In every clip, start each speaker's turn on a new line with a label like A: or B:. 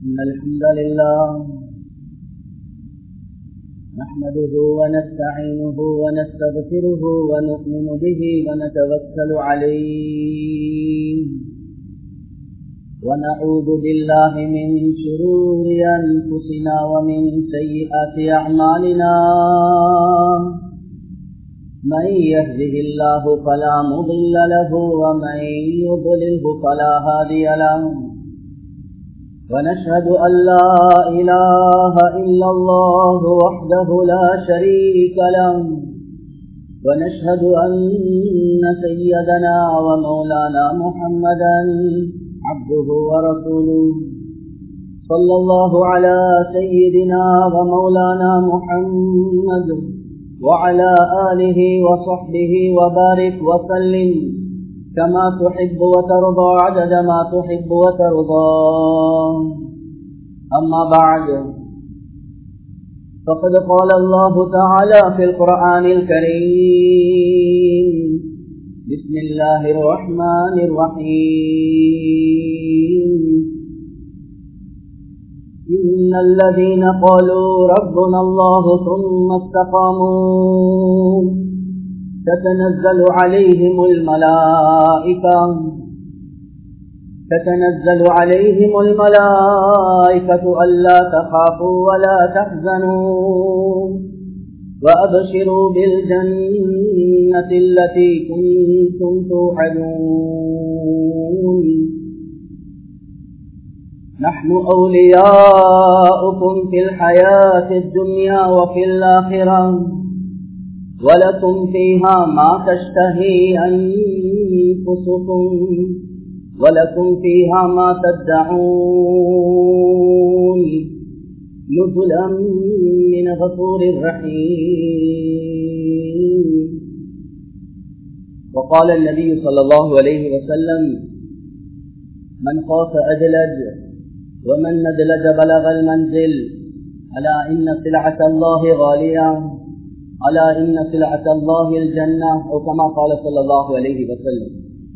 A: إن الحمد لله نحمده ونستعينه ونستغفره ونؤمن به ونتوكل عليه ونعوذ بالله من شرور أنفسنا ومن سيئات أعمالنا من يهده الله فلا مضل له ومن يضلله فلا هادي له ونشهد أن لا إله إلا الله وحده لا شريك له ونشهد أن سيدنا ومولانا محمدا عبده ورسوله صلى الله على سيدنا ومولانا محمد وعلى آله وصحبه وبارك وسلم كما تحب وترضى عدد ما تحب وترضى أما بعد فقد قال الله تعالى في القرآن الكريم بسم الله الرحمن الرحيم إن الذين قالوا ربنا الله ثم استقاموا تتنزل عليهم الملائكة تتنزل عليهم الملائكة ألا تخافوا ولا تحزنوا وأبشروا بالجنة التي كنتم توعدون نحن أولياؤكم في الحياة الدنيا وفي الآخرة ولكم فيها ما تشتهي أنفسكم ولكم فيها ما تدعون نزلا من غفور رحيم وقال النبي صلى الله عليه وسلم من خاف أدلج ومن ندلج بلغ المنزل ألا إن سلعة الله غالية ألا إن سلعة الله الجنة أو كما قال صلى الله عليه وسلم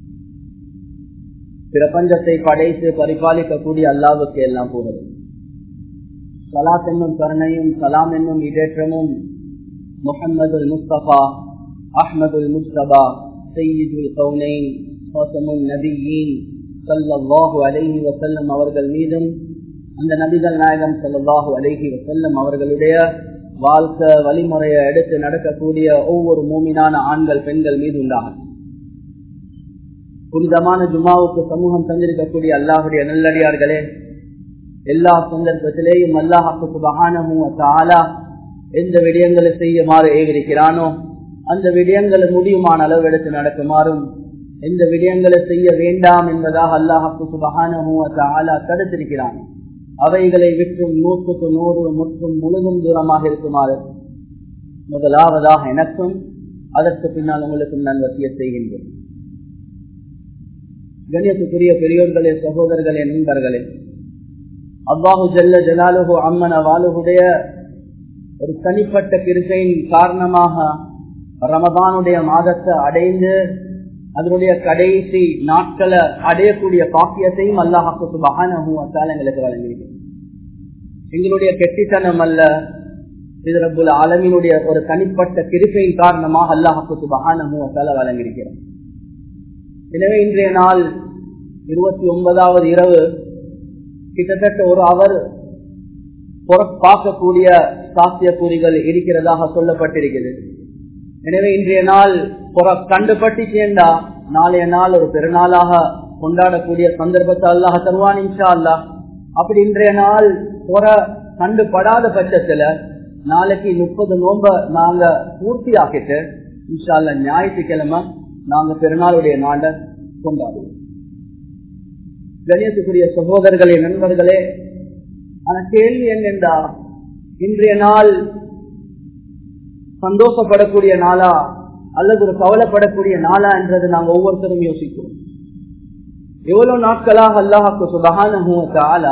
A: பிரபஞ்சத்தை படைத்து பரிபாலிக்கக்கூடிய அல்லாவுக்கு எல்லாம் போகிறது சலாத் என்னும் கருணையும் சலாம் என்னும் இடேற்றமும் முகமது முஸ்தபா அஹ்மதுல் முஸ்தபா சையீதுல் கவுனைன் ஹோசமுல் நபியின் சல்லாஹு அலைஹி வசல்லம் அவர்கள் மீதும் அந்த நபிகள் நாயகம் சல்லாஹூ அலைஹி வசல்லம் அவர்களுடைய வாழ்க்கை வழிமுறையை எடுத்து நடக்கக்கூடிய ஒவ்வொரு மூமினான ஆண்கள் பெண்கள் மீது உண்டாகும் புனிதமான ஜுமாவுக்கு சமூகம் தந்திருக்கக்கூடிய அல்லாஹுடைய நல்லடியார்களே எல்லா சந்தர்ப்பத்திலேயும் அல்லாஹாக்கு சுபகானமும் ஆலா எந்த விடயங்களை செய்யுமாறு ஏவிருக்கிறானோ அந்த விடயங்களை முடியுமான அளவு எடுத்து நடக்குமாறும் எந்த விடயங்களை செய்ய வேண்டாம் என்பதாக அல்லாஹாக்கு சுபகானமும் ஆலா தடுத்திருக்கிறான் அவைகளை விற்றும் நூற்றுக்கு நூறு முற்றும் முழுதும் தூரமாக இருக்குமாறு முதலாவதாக எனக்கும் அதற்கு பின்னால் உங்களுக்கும் நான் வசிய செய்கின்றேன் கண்ணியத்துக்குரிய பெரியோர்களே சகோதரர்களே நண்பர்களே அவ்வாஹு ஜல்ல ஜலாலுகு அம்மன வாலுடைய ஒரு தனிப்பட்ட கிருக்கையின் காரணமாக ரமதானுடைய மாதத்தை அடைந்து அதனுடைய கடைசி நாட்களை அடையக்கூடிய பாக்கியத்தையும் அல்லாஹாக்கு சுபகான எங்களுக்கு வழங்கியிருக்கிறது எங்களுடைய கெட்டித்தனம் அல்ல இது ரபுல் ஆலமினுடைய ஒரு தனிப்பட்ட கிருப்பையின் காரணமாக அல்லாஹாக்கு சுபகான வழங்கியிருக்கிறோம் எனவே இன்றைய நாள் இருபத்தி ஒன்பதாவது இரவு கிட்டத்தட்ட ஒரு அவர் பார்க்கக்கூடிய சாத்தியக்கூறிகள் இருக்கிறதாக சொல்லப்பட்டிருக்கிறது எனவே இன்றைய நாள் கண்டுபட்டு சேர்ந்தா நாளைய நாள் ஒரு பெருநாளாக கொண்டாடக்கூடிய சந்தர்ப்பத்தை அல்லாஹ் தருவான் இன்ஷா அல்லா அப்படி இன்றைய நாள் புற கண்டுபடாத பட்சத்துல நாளைக்கு முப்பது நோம்ப நாங்க பூர்த்தி ஆக்கிட்டு இன்ஷா அல்ல ஞாயிற்றுக்கிழமை நாங்க பெருநாளுடைய நாளை கொண்டாடுவோம் கணியத்துக்குரிய சகோதரர்களே நண்பர்களே ஆனா கேள்வி என்னென்றா இன்றைய நாள் சந்தோஷப்படக்கூடிய நாளா அல்லது ஒரு கவலைப்படக்கூடிய நாளா என்றது நாங்கள் ஒவ்வொருத்தரும் யோசிக்கிறோம் எவ்வளவு நாட்களாக அல்லாஹாக்கு சுபகான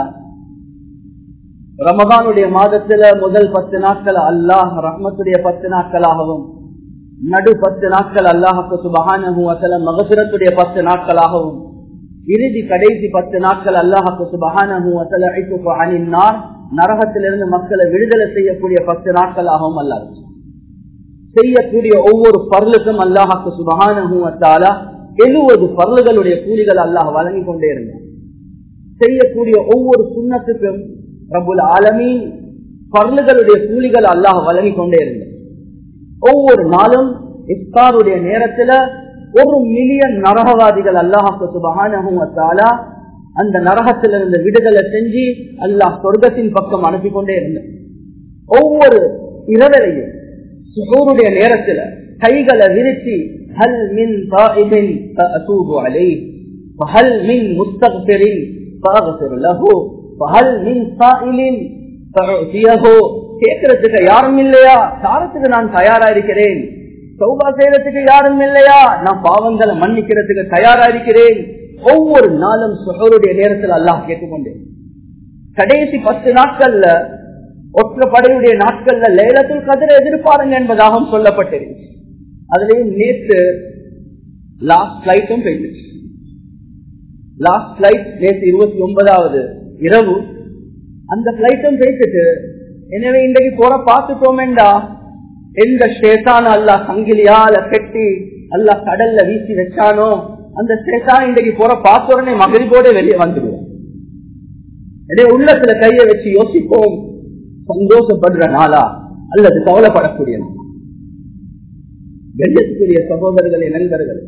A: ரமதானுடைய மாதத்துல முதல் பத்து நாட்கள் அல்லாஹ் ரஹ்மத்துடைய பத்து நாட்களாகவும் நடு பத்து நாட்கள் அல்லாஹுக்கு சுபகான மகசுரத்துடைய பத்து நாட்களாகவும் இறுதி கடைசி பத்து நாட்கள் அல்லாஹாக்கு சுபகானார் நரகத்திலிருந்து மக்களை விடுதலை செய்யக்கூடிய பத்து நாட்களாகவும் அல்லாஹ் செய்யக்கூடிய ஒவ்வொரு பருளுக்கும் அல்லாஹாக்கு சுபகானா எழுபது பருளுகளுடைய கூலிகள் அல்லாஹ் வழங்கி கொண்டே இருந்தார் செய்யக்கூடிய ஒவ்வொரு சுண்ணத்துக்கும் பிரபுல் ஆலமி பருளுகளுடைய கூலிகள் அல்லாஹ் வழங்கி கொண்டே இருந்தார் ஒவ்வொரு நாளும் இஃப்தாருடைய நேரத்துல ஒரு மில்லியன் நரகவாதிகள் அல்லாஹாக்கு சுபகானா அந்த நரகத்திலிருந்து விடுதலை செஞ்சு அல்லாஹ் சொர்க்கத்தின் பக்கம் அனுப்பி கொண்டே இருந்தார் ஒவ்வொரு இரவலையும் சுகூருடைய நேரத்துல கைகளை விரிச்சு ஹல் மின் தாயிபின் فأتوب عليه فهل من مستغفر فأغفر له فهل من سائل فأعطيه கேட்கறதுக்கு யாரும் இல்லையா சாரத்துக்கு நான் தயாரா இருக்கிறேன் சௌபா செய்யறதுக்கு யாரும் இல்லையா நான் பாவங்களை மன்னிக்கிறதுக்கு தயாரா இருக்கிறேன் ஒவ்வொரு நாளும் சுகருடைய நேரத்தில் அல்லாஹ் கேட்டுக்கொண்டேன் கடைசி பத்து நாட்கள்ல ஒற்றப்படையுடைய நாட்கள்ல லேலத்தில் கதிர எதிர்பாருங்க என்பதாகவும் சொல்லப்பட்டிருக்கு அதுலயும் நேற்று லாஸ்ட் பிளைட்டும் போயிடுச்சு லாஸ்ட் பிளைட் நேற்று இருபத்தி ஒன்பதாவது இரவு அந்த பிளைட்டும் போயிட்டு எனவே இன்றைக்கு போற பார்த்துட்டோமேண்டா எந்த ஷேத்தான அல்லா சங்கிலியால கட்டி அல்லா கடல்ல வீசி வச்சானோ அந்த ஷேத்தான் இன்றைக்கு போற பார்த்த உடனே மகிழ்வோட வெளியே வந்துடுவோம் எனவே உள்ளத்துல கையை வச்சு யோசிப்போம் சந்தோஷப்படுற நாளா அல்லது கவலைப்படக்கூடிய நாளா கண்ணியத்துக்குரிய சகோதரர்களே நண்பர்கள்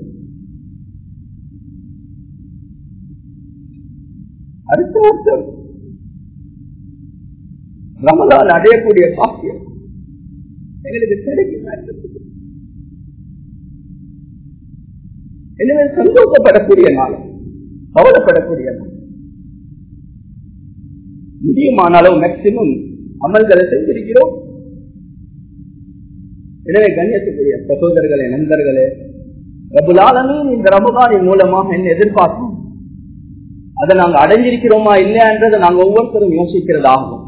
A: அடுத்த வருஷம் ரமலால் அடையக்கூடிய பாக்கியம் எங்களுக்கு கிடைக்கும் எனவே சந்தோஷப்படக்கூடிய நாள் கவலைப்படக்கூடிய நாள் முடியுமானாலும் மேக்சிமம் அமல்களை செய்திருக்கிறோம் எனவே கண்ணியத்துக்குரிய சகோதரர்களே நண்பர்களே ரபுலாலமின் இந்த ரமகானின் மூலமாக என்ன எதிர்பார்த்தோம் அதை நாங்க அடைஞ்சிருக்கிறோமா இல்லையான்றதை நாங்க ஒவ்வொருத்தரும் யோசிக்கிறதாகும்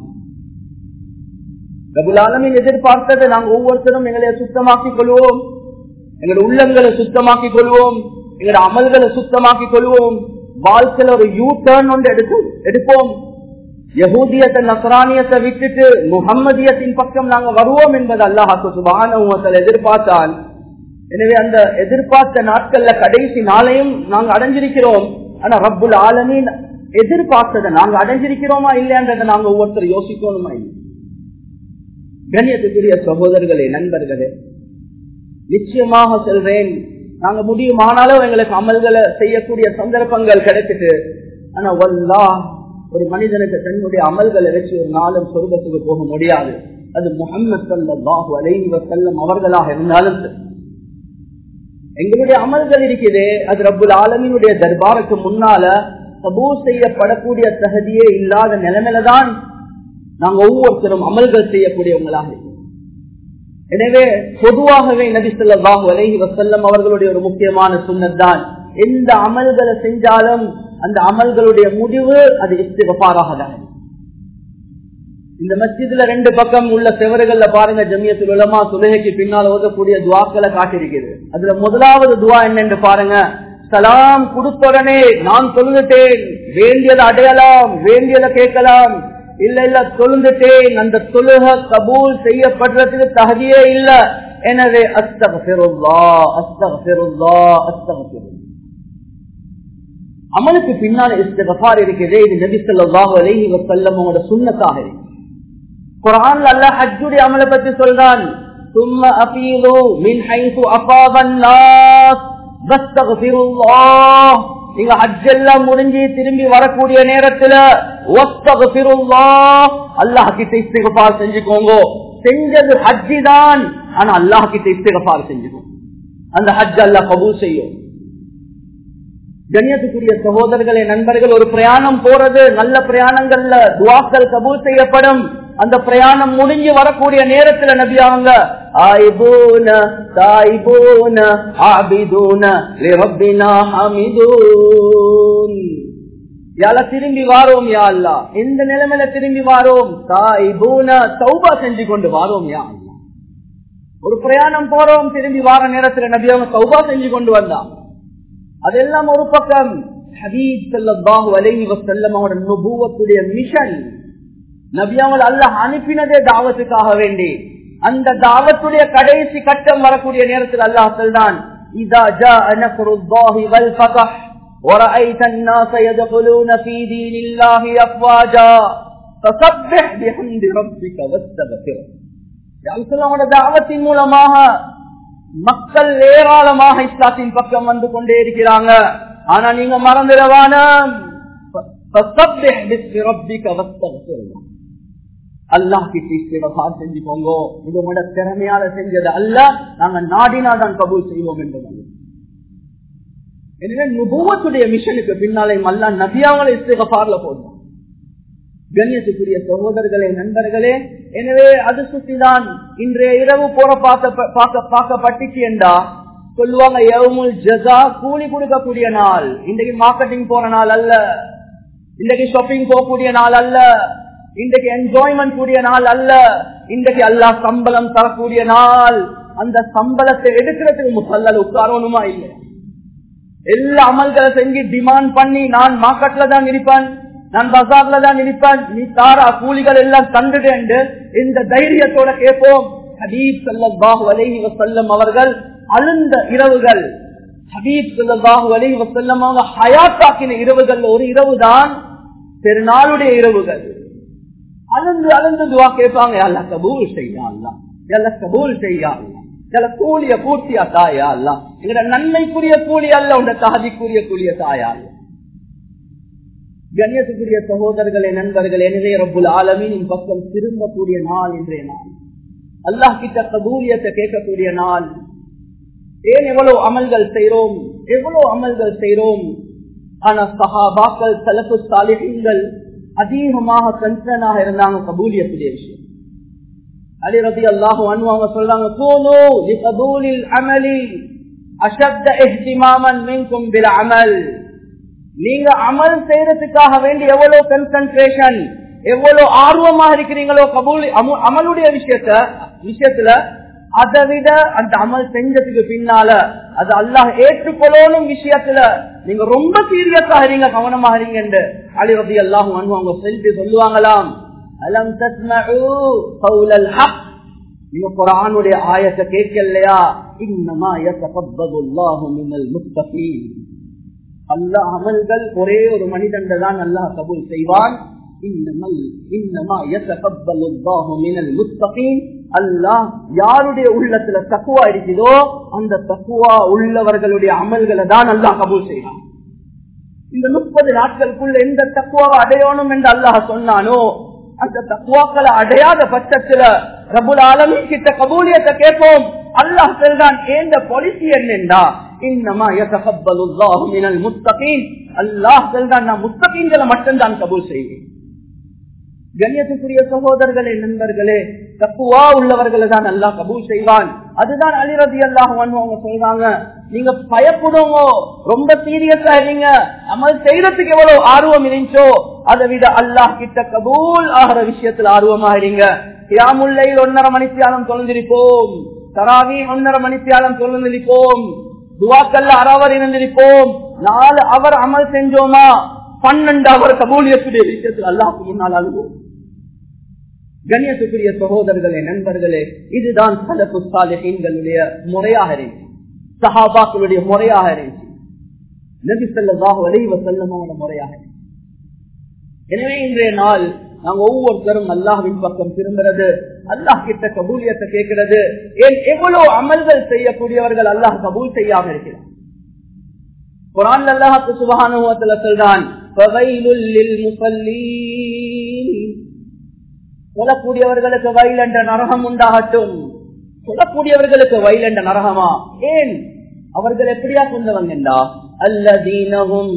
A: ரபுலாலமின் எதிர்பார்த்ததை நாங்க ஒவ்வொருத்தரும் எங்களை சுத்தமாக்கிக் கொள்வோம் எங்களோட உள்ளங்களை சுத்தமாக்கிக் கொள்வோம் எங்களோட அமல்களை சுத்தமாக்கிக் கொள்வோம் வாழ்க்கையில ஒரு யூ டர்ன் ஒன்று எடுக்கும் எடுப்போம் யகூதியத்தை நசரானியத்தை விட்டுட்டு முகம்மதியத்தின் பக்கம் நாங்க வருவோம் என்பது அல்லாஹாக்கு சுபான எதிர்பார்த்தான் எனவே அந்த எதிர்பார்த்த நாட்கள்ல கடைசி நாளையும் நாங்க அடைஞ்சிருக்கிறோம் ஆனா ரப்புல் ஆலமின் எதிர்பார்த்ததை நாங்க அடைஞ்சிருக்கிறோமா இல்லையான்றதை நாங்க ஒவ்வொருத்தர் யோசிக்கணுமா இல்லை கண்ணியத்துக்குரிய சகோதரர்களே நண்பர்களே நிச்சயமாக சொல்றேன் நாங்க முடியுமானாலும் எங்களுக்கு அமல்களை செய்யக்கூடிய சந்தர்ப்பங்கள் கிடைச்சிட்டு ஆனா வல்லா ஒரு மனிதனுக்கு தன்னுடைய அமல்களை வச்சு ஒரு நாளும் சொர்க்கத்துக்கு போக முடியாது அது முகமது சல்லாஹூ அலைஹி வசல்லம் அவர்களாக இருந்தாலும் எங்களுடைய அமல்கள் இருக்குது அது ரப்புல் ஆலமினுடைய தர்பாருக்கு முன்னால சபூ செய்யப்படக்கூடிய தகுதியே இல்லாத நிலைமையில தான் நாங்க ஒவ்வொருத்தரும் அமல்கள் செய்யக்கூடியவங்களாக இருக்கோம் எனவே பொதுவாகவே நபி சொல்லாஹு அலைஹி வசல்லம் அவர்களுடைய ஒரு முக்கியமான சுண்ணத் தான் எந்த அமல்களை செஞ்சாலும் அந்த அமல்களுடைய முடிவு அது இஸ்திகபாராக தான் இந்த மஸ்ஜிதுல ரெண்டு பக்கம் உள்ள செவறுகள்ல பாருங்க ஜமியத்தில் உலமா சுலகைக்கு பின்னால் ஓதக்கூடிய துவாக்களை காட்டிருக்கிறது அதுல முதலாவது துவா என்னன்னு பாருங்க சலாம் கொடுத்தோடனே நான் தொழுதுட்டேன் வேண்டியதை அடையலாம் வேண்டியதை கேட்கலாம் இல்ல இல்ல தொழுந்துட்டேன் அந்த தொழுக கபூல் செய்யப்படுறதுக்கு தகுதியே இல்ல எனவே அஸ்தக பெருல்லா அஸ்தக பெருல்லா அஸ்தக பெருல்லா அமலுக்கு பின்னால் இஸ்திகபார் இருக்கிறதே இது நபி ஸல்லல்லாஹு அலைஹி வஸல்லம் அவங்களோட சுன்னத்தாக இருக்கு குர்ஆன்ல அல்லாஹ் ஹஜ்ஜுடைய அமலை பத்தி சொல்றான் ثم افيضوا من حيث افاض الناس واستغفروا الله நீங்க ஹஜ் எல்லாம் முடிஞ்சு திரும்பி வரக்கூடிய நேரத்துல அல்லாஹ் கிட்ட இஸ்திகபார் செஞ்சுக்கோங்க செஞ்சது ஹஜ்ஜி தான் ஆனா அல்லாஹ் கிட்ட இஸ்திகபார் செஞ்சுக்கோங்க அந்த ஹஜ் அல்லாஹ் கபூல் செய்யும் கண்ணியத்துக்குரிய சகோதரர்களே நண்பர்கள் ஒரு பிரயாணம் போறது நல்ல பிரயாணங்கள்ல துவாக்கள் கபூல் செய்யப்படும் அந்த பிரயாணம் முடிஞ்சு வரக்கூடிய நேரத்துல நபி அவங்க ஆயிபூன தாயிபூன ஆபிதூன லிரப்பினா ஹமிதூன் யால திரும்பி வாரோம் யா அல்லா எந்த நிலைமையில திரும்பி வாரோம் தாயிபூன சௌபா செஞ்சு கொண்டு வாரோம் யா அல்லா ஒரு பிரயாணம் போறோம் திரும்பி வார நேரத்துல நபி அவங்க சௌபா செஞ்சு கொண்டு வந்தான் அதெல்லாம் ஒரு பக்கம் ஹபீப் ஸல்லல்லாஹு அலைஹி வஸல்லம் அவரோட நுபுவத்துடைய மிஷன் நபியாமல் அல்லாஹ் அனுப்பினதே தாவத்துக்காக வேண்டி அந்த தாவத்துடைய கடைசி கட்டம் வரக்கூடிய நேரத்தில் அல்லாஹ் சொல்றான் இதா ஜாஅ நஸ்ருல்லாஹி வல் ஃபதஹ் ورأيت الناس يدخلون في دين الله أفواجا فسبح بحمد ربك واستغفره அவங்களோட தாவத்தின் மூலமாக மக்கள் ஏராளமாக இஸ்லாத்தின் பக்கம் வந்து கொண்டே இருக்கிறாங்க ஆனா நீங்க மறந்துடவான அல்லாஹ் கிட்ட செஞ்சுக்கோங்க இதோட திறமையால செஞ்சது அல்ல நாங்க நாடினா தான் கபூல் செய்வோம் என்பது எனவே நுபுவத்துடைய மிஷனுக்கு பின்னாலே அல்லா நபியாவங்களை இஸ்திகபார்ல போடுவோம் கண்ணியத்துக்குரிய சகோதரர்களே நண்பர்களே எனவே அது சுத்திதான் இன்றைய இரவு போற பார்க்க பார்க்கப்பட்டுச்சு என்றா சொல்லுவாங்க எவமுல் ஜசா கூலி கொடுக்கக்கூடிய நாள் இன்றைக்கு மார்க்கெட்டிங் போற நாள் அல்ல இன்றைக்கு ஷாப்பிங் போகக்கூடிய நாள் அல்ல இன்றைக்கு என்ஜாய்மெண்ட் கூடிய நாள் அல்ல இன்றைக்கு அல்லாஹ் சம்பளம் தரக்கூடிய நாள் அந்த சம்பளத்தை எடுக்கிறதுக்கு முசல்லல் உட்காரணுமா இல்லை எல்லா அமல்களை செஞ்சு டிமாண்ட் பண்ணி நான் மார்க்கெட்ல தான் இருப்பேன் நான் பசார்ல தான் இருப்பேன் நீ தாரா கூலிகள் எல்லாம் தந்துட்டேன் இந்த தைரியத்தோட கேட்போம் ஹபீப் சல்லாஹு அலைஹி வசல்லம் அவர்கள் அழுந்த இரவுகள் ஹபீப் சல்லாஹு அலைஹி வசல்லம் அவங்க ஹயாத்தாக்கின இரவுகள் ஒரு இரவு தான் பெருநாளுடைய இரவுகள் அழுந்து அழுந்து துவா கேட்பாங்க அல்ல கபூல் செய்யா அல்ல எல்ல கபூல் செய்யா அல்ல சில கூலிய பூர்த்தியா தாயா அல்ல எங்கட நன்மைக்குரிய கூலி அல்ல உண்ட தாதிக்குரிய கூலிய தாயா அல்ல கண்ணியத்துக்குரிய சகோதரர்களே நண்பர்களே எனவே ரப்புல் ஆலமீனின் பக்கம் திரும்பக்கூடிய நாள் இன்றைய நாள் அல்லாஹ் கிட்ட கபூலியத்தை கேட்கக்கூடிய நாள் ஏன் எவ்வளவு அமல்கள் செய்யறோம் எவ்வளவு அமல்கள் செய்யறோம் ஆனா சஹாபாக்கள் தலப்பு சாலிகள் அதிகமாக கன்சர்னாக இருந்தாங்க கபூலியத்துடைய விஷயம் அலி ரபி அல்லாஹு அனுவாங்க சொல்றாங்க சோனோ கபூலில் அமலி அசப்த எஹ்திமாமன் மின்கும் பிற அமல் நீங்க அமல் செய்யறதுக்காக வேண்டி எவ்வளவு கன்சன்ட்ரேஷன் எவ்வளவு ஆர்வமாக இருக்கிறீங்களோ கபூல் அமலுடைய விஷயத்த விஷயத்துல அதை விட அந்த அமல் செஞ்சதுக்கு பின்னால அது அல்லாஹ் ஏற்றுக்கொள்ளணும் விஷயத்துல நீங்க ரொம்ப சீரியஸா இருங்க கவனமாக இருங்க என்று அலி ரபி அல்லாஹும் அவங்க செல்வி சொல்லுவாங்களாம் அலம் நீங்க குரானுடைய ஆயத்தை கேட்கலையா இன்னமா யத்தகப்பதுல்லாஹு மினல் முத்தகீன் அல்லாஹ் அமல்கள் ஒரே ஒரு மனிதன் தான் அல்லாஹ் கபூல் செய்வான் அல்லாஹ் யாருடைய உள்ளத்துல தக்குவா இருக்குதோ அந்த தக்குவா உள்ளவர்களுடைய அமல்களை தான் அல்லாஹ் கபூல் செய்வான் இந்த முப்பது நாட்களுக்குள்ள எந்த தக்குவாவை அடையணும் என்று அல்லாஹ் சொன்னானோ அந்த தக்குவாக்களை அடையாத பட்சத்துல ரபுல் ஆலமி கிட்ட கபூலியத்தை கேட்போம் அல்லாஹ் சொல்றான் ஏந்த பாலிசி என்னண்டா இன்னமா யதகப்பலுல்லாஹு மினல் முத்தகீன் அல்லாஹ் சொல்றான் நான் முத்தகீன்களை மட்டும்தான் கபூல் செய்வேன் கண்ணியத்துக்குரிய சகோதரர்களே நண்பர்களே தப்புவா உள்ளவர்களை தான் அல்லாஹ் கபூல் செய்வான் அதுதான் அலிரதி அல்லாஹ் அவங்க சொல்றாங்க நீங்க பயப்படுங்க ரொம்ப சீரியஸா இருங்க அமல் செய்யறதுக்கு எவ்வளவு ஆர்வம் இருந்துச்சோ அதை விட அல்லாஹ் கிட்ட கபூல் ஆகிற விஷயத்துல ஆர்வமா இருங்க கியாமுல்லையில் ஒன்னரை மணித்தியாலம் தொலைந்திருப்போம் தராவி ஒன்னரை மணித்தியாலம் தொலைந்திருப்போம் துவாக்கல்ல அறவர் இருந்திருப்போம் நாலு அவர் அமல் செஞ்சோமா பன்னெண்டு அவர் கபூலியத்துடைய விஷயத்தில் அல்லாஹுக்கு முன்னால் அழுவோம் கண்ணியத்துக்குரிய சகோதரர்களே நண்பர்களே இதுதான் சலப்பு சாலைகளுடைய முறையாக இருந்துச்சு சஹாபாக்களுடைய முறையாக இருந்துச்சு நபி சொல்லாஹு அலைவ செல்லமோட முறையாக எனவே இன்றைய நாள் நாங்க ஒவ்வொருத்தரும் அல்லாஹின் பக்கம் திரும்புறது அல்லாஹ் கிட்ட கபூலியத்தை கேட்கிறது ஏன் எவ்வளவு அமல்கள் செய்யக்கூடியவர்கள் அல்லாஹ் கபூல் செய்யாம இருக்கிறார் குரான் அல்லாஹுக்கு சுபகானுவத்துல சொல்றான் சொல்லக்கூடியவர்களுக்கு வயல் என்ற நரகம் உண்டாகட்டும் சொல்லக்கூடியவர்களுக்கு வயல் என்ற நரகமா ஏன் அவர்கள் எப்படியா கொண்டவங்கண்டா அல்லதீனவும்